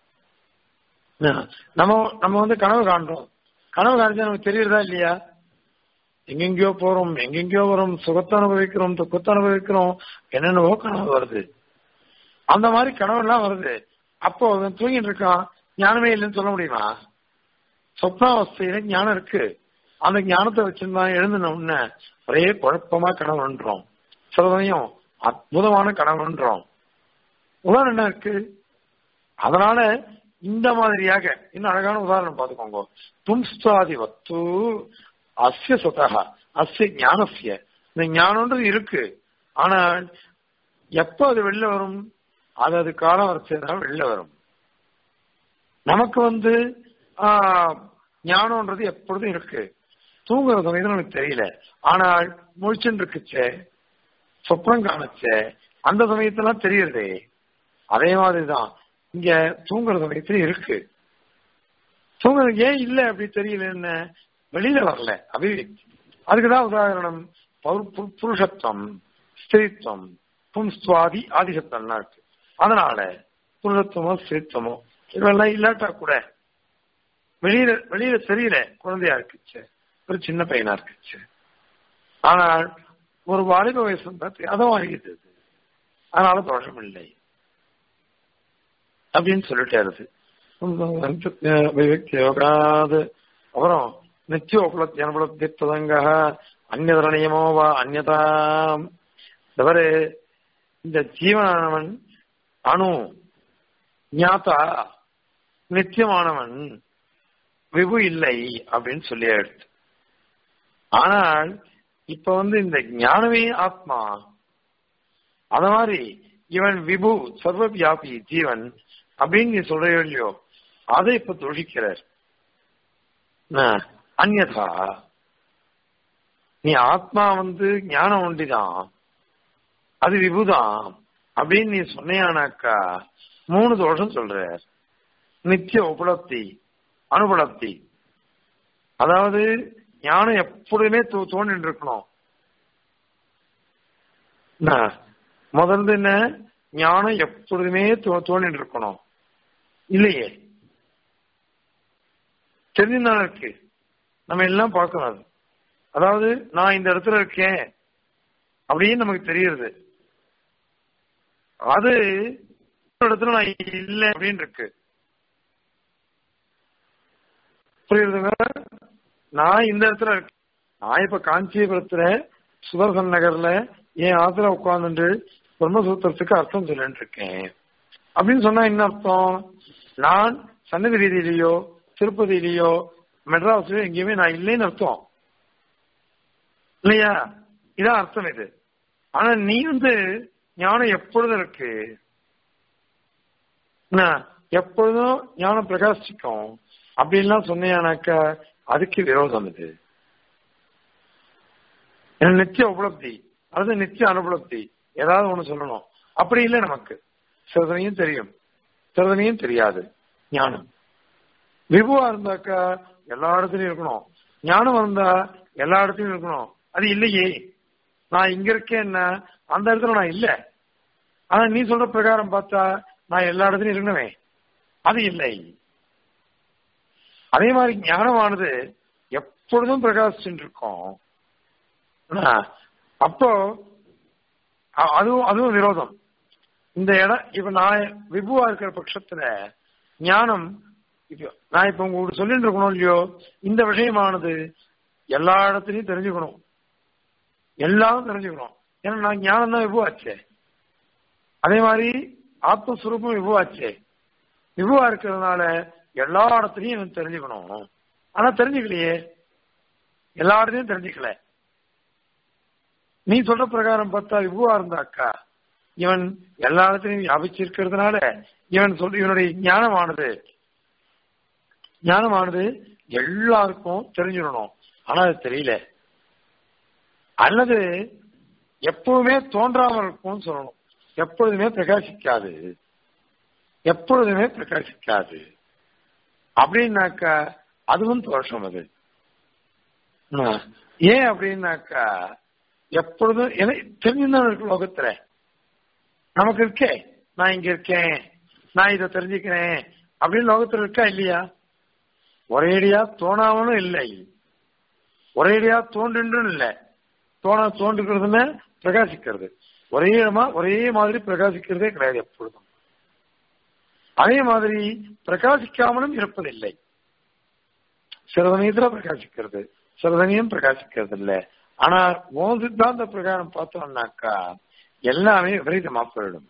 நம்ம நம்ம வந்து கனவு காண்றோம் கனவு காணிச்சா நமக்கு தெரியுறதா இல்லையா எங்கெங்கயோ போறோம் எங்கெங்கயோ வரும் சுகத்தை அனுபவிக்கிறோம் துக்கத்தை அனுபவிக்கிறோம் என்னென்னவோ கனவு வருது அந்த மாதிரி கனவு எல்லாம் வருது அப்போ அவன் தூங்கிட்டு இருக்கான் ஞானமே இல்லைன்னு சொல்ல முடியுமா சொப்னாவஸ்தையில ஞானம் இருக்கு அந்த ஞானத்தை வச்சிருந்தான் எழுந்தின உடனே ஒரே குழப்பமா கனவுன்றோம் சில சமயம் அற்புதமான கனவுன்றோம் உதாரணம் என்ன இருக்கு அதனால இந்த மாதிரியாக இன்னும் அழகான உதாரணம் பார்த்துக்கோங்க பும்ஸ்தாதி வத்து அஸ்ய சுதகா அஸ்ய ஞானசிய இந்த ஞானம்ன்றது இருக்கு ஆனால் எப்போ அது வெளில வரும் அது அது காலம் வரைச்சதான் வெளில வரும் நமக்கு வந்து ஞானம்ன்றது எப்பொழுதும் இருக்கு தூங்குற சமயத்துல நமக்கு தெரியல ஆனால் முழிச்சுன்னு இருக்குச்சே சொப்னம் காணச்சே அந்த சமயத்தெல்லாம் தெரியுறதே அதே மாதிரிதான் இங்க தூங்குற சமயத்துல இருக்கு தூங்குறது ஏன் இல்ல அப்படி தெரியலன்னு வெளியில வரல அபிவியக்தி அதுக்குதான் உதாரணம் புருஷத்துவம் ஸ்திரித்துவம் பும்ஸ்துவாதி ஆதிசத்தம்லாம் இருக்கு அதனால புருஷத்துவமோ ஸ்திரித்துவமோ இதெல்லாம் இல்லாட்டா கூட வெளியில வெளியில தெரியல குழந்தையா இருக்குச்சு ஒரு சின்ன பையனா இருக்குச்சு ஆனால் ஒரு வாலிப வயசு அதுவும் அறிகிறது அதனால தோஷம் இல்லை அப்படின்னு சொல்லிட்டாரு விவக்தி யோகாது அப்புறம் நித்திய உபலப்தி அனுபலப்தி பிரதங்க அந்நதர நியமோ வா அந்நதா தவறு இந்த ஜீவனானவன் அணு ஞாத்தா நித்தியமானவன் விபு இல்லை அப்படின்னு சொல்லி எடுத்து ஆனால் இப்ப வந்து இந்த ஞானமே ஆத்மா அத மாதிரி இவன் விபு சர்வ வியாபி ஜீவன் அப்படின்னு நீ சொல்றையோ இல்லையோ அதை இப்ப தொழிக்கிறார் அந்நதா நீ ஆத்மா வந்து ஞானம் ஒண்டிதான் அது விபுதான் அப்படின்னு நீ சொன்னியானாக்கா மூணு தோஷம் சொல்ற நித்திய உபலப்தி அனுபலப்தி அதாவது ஞானம் எப்பொழுதுமே தோண்டிட்டு இருக்கணும் முதல்ல என்ன ஞானம் எப்பொழுதுமே தோண்டிட்டு இருக்கணும் இல்லையே தெரிஞ்சுதான் இருக்கு நம்ம எல்லாம் பார்க்கணும் அது அதாவது நான் இந்த இடத்துல இருக்கேன் அப்படின்னு நமக்கு தெரியுது அது இடத்துல நான் இல்லை அப்படின்னு இருக்கு புரியுதுங்க நான் இந்த இடத்துல இருக்கேன் நான் இப்ப காஞ்சிபுரத்துல சுதர்சன் நகர்ல என் ஆத்துல உட்கார்ந்துட்டு பிரம்மசூத்திரத்துக்கு அர்த்தம் சொல்லிட்டு இருக்கேன் அப்படின்னு சொன்னா என்ன அர்த்தம் நான் சன்னதி ரீதியிலேயோ திருப்பதியிலேயோ மெட்ராஸ்லயோ எங்கேயுமே நான் இல்லைன்னு அர்த்தம் இல்லையா இதான் அர்த்தம் இது ஆனா நீ வந்து ஞானம் எப்பொழுதும் இருக்கு எப்பொழுதும் ஞானம் பிரகாசிக்கும் அப்படின்லாம் சொன்னியானாக்கா அதுக்கு விரோதம் இது நித்திய உபலப்தி அது நித்திய அனுபலப்தி ஏதாவது ஒண்ணு சொல்லணும் அப்படி இல்லை நமக்கு சிறுதனையும் தெரியும் சிறுதனையும் தெரியாது ஞானம் விபுவா இருந்தாக்கா எல்லா இடத்துலயும் இருக்கணும் ஞானம் இருந்தா எல்லா இடத்துலயும் இருக்கணும் அது இல்லையே நான் இங்க இருக்கேன்னா அந்த இடத்துல நான் இல்ல ஆனா நீ சொல்ற பிரகாரம் பார்த்தா நான் எல்லா இடத்துலயும் இருக்கணுமே அது இல்லை அதே மாதிரி ஞானமானது எப்பொழுதும் பிரகாசிச்சுட்டு இருக்கோம் அப்போ அதுவும் அதுவும் விரோதம் இந்த இடம் இப்ப நான் விபுவா இருக்கிற பட்சத்துல ஞானம் இப்போ நான் இப்ப உங்களுக்கு சொல்லிட்டு இருக்கணும் இல்லையோ இந்த விஷயமானது எல்லா இடத்துலயும் தெரிஞ்சுக்கணும் எல்லாரும் தெரிஞ்சுக்கணும் ஏன்னா நான் ஞானம் தான் விபுவாச்சே அதே மாதிரி ஆத்மஸ்வரூபம் விபுவாச்சே விபுவா இருக்கிறதுனால எல்லா இடத்துலயும் இவன் தெரிஞ்சுக்கணும் ஆனா தெரிஞ்சுக்கலையே எல்லா இடத்துலயும் தெரிஞ்சுக்கல நீ சொல்ற பிரகாரம் பார்த்தா விபுவா இருந்தாக்கா இவன் எல்லா இடத்துலயும் வியாபிச்சிருக்கிறதுனால இவன் சொல் இவனுடைய ஞானமானது ஞானமானது எல்லாருக்கும் தெரிஞ்சிடணும் ஆனா அது தெரியல அல்லது எப்பவுமே தோன்றாமல் இருக்கும்னு சொல்லணும் எப்பொழுதுமே பிரகாசிக்காது எப்பொழுதுமே பிரகாசிக்காது அப்படின்னாக்கா அதுவும் தோஷம் அது ஏன் அப்படின்னாக்கா எப்பொழுதும் தெரிஞ்சுதான் இருக்கு லோகத்துல நமக்கு இருக்கே நான் இங்க இருக்கேன் நான் இதை தெரிஞ்சுக்கிறேன் அப்படின்னு லோகத்துல இருக்கா இல்லையா ஒரேடியா தோணாமலும் இல்லை ஒரேடியா தோன்றுன்றும் இல்லை தோண தோன்றுகிறதுன்னு பிரகாசிக்கிறது ஒரே இடமா ஒரே மாதிரி பிரகாசிக்கிறதே கிடையாது எப்பொழுதும் அதே மாதிரி பிரகாசிக்காமலும் இருப்பதில்லை சிறதனியத்துல பிரகாசிக்கிறது சிறதனியம் பிரகாசிக்கிறது இல்லை ஆனா உன் சித்தாந்த பிரகாரம் பார்த்தோம்னாக்கா எல்லாமே விபரீதமா போயிடும்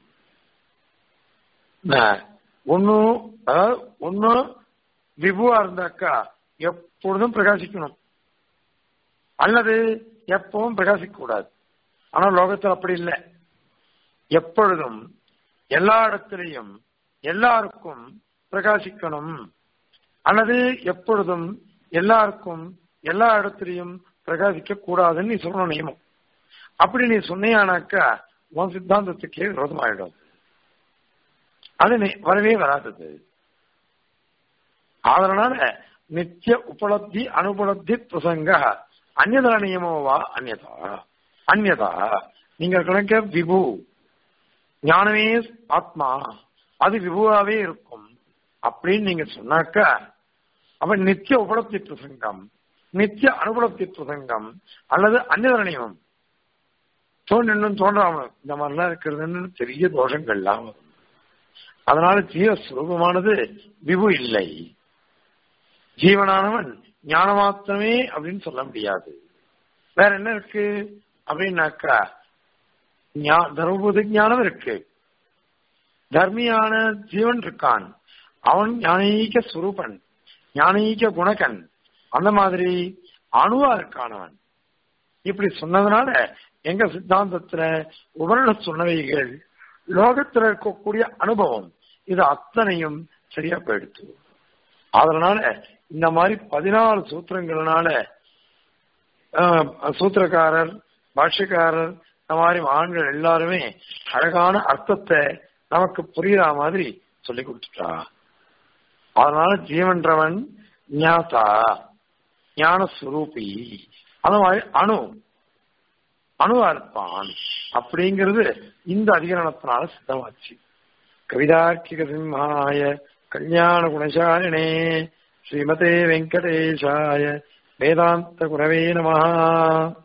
ஒன்னும் அதாவது ஒன்னும் விபுவா இருந்தாக்கா எப்பொழுதும் பிரகாசிக்கணும் அல்லது எப்பவும் பிரகாசிக்க கூடாது ஆனா லோகத்தில் அப்படி இல்லை எப்பொழுதும் எல்லா இடத்திலையும் எல்லாருக்கும் பிரகாசிக்கணும் அல்லது எப்பொழுதும் எல்லாருக்கும் எல்லா இடத்திலையும் பிரகாசிக்க கூடாதுன்னு நீ சொல்லணும் நியமம் அப்படி நீ சொன்னியானாக்கா உன் சித்தாந்தத்துக்கே விரோதமாயிடும் அது வரவே வராதது அதனால நித்திய உபலப்தி அனுபலப்தி பிரசங்க அந்நதா நியமோவா அந்நதா அந்நதா நீங்கள் கணக்க விபு ஞானமே ஆத்மா அது விபுவாவே இருக்கும் அப்படின்னு நீங்க சொன்னாக்கா அவன் நித்திய உபலப்தி பிரசங்கம் நித்திய அனுபலப்தி பிரசங்கம் அல்லது அந்நிதர நியமம் தோன்றும் தோன்றாம இந்த மாதிரிலாம் இருக்கிறதுன்னு பெரிய தோஷங்கள்லாம் வரும் அதனால ஜீவஸ்வரூபமானது விபு இல்லை ஜீவனானவன் ஞான மாத்திரமே அப்படின்னு சொல்ல முடியாது வேற என்ன இருக்கு அப்படின்னாக்கா தர்மபூத ஞானம் இருக்கு தர்மியான ஜீவன் இருக்கான் அவன் ஞானீக சுரூபன் ஞானீக குணகன் அந்த மாதிரி அணுவா இருக்கானவன் இப்படி சொன்னதுனால எங்க சித்தாந்தத்துல உபரண சொன்னவைகள் லோகத்துல இருக்கக்கூடிய அனுபவம் இது அத்தனையும் சரியா போயிடுச்சு அதனால இந்த மாதிரி பதினாலு சூத்திரங்கள்னால ஆஹ், சூத்திரக்காரர் பாஷ்யக்காரர் இந்த மாதிரி ஆண்கள் எல்லாருமே அழகான அர்த்தத்தை நமக்கு புரியுற மாதிரி சொல்லி கொடுத்துட்டா அதனால ஜீவன்றவன் ஞாசா ஞானஸ்வரூபி அந்த மாதிரி அணு அணுவா இருப்பான் அப்படிங்கிறது இந்த அதிகரணத்தினால சித்தமாச்சு கவிதார்க்கிக சிம்ஹாய கல்யாண குணசாலினே ஸ்ரீமதே வெங்கடேஷாய வேதாந்த குரவே நமஹா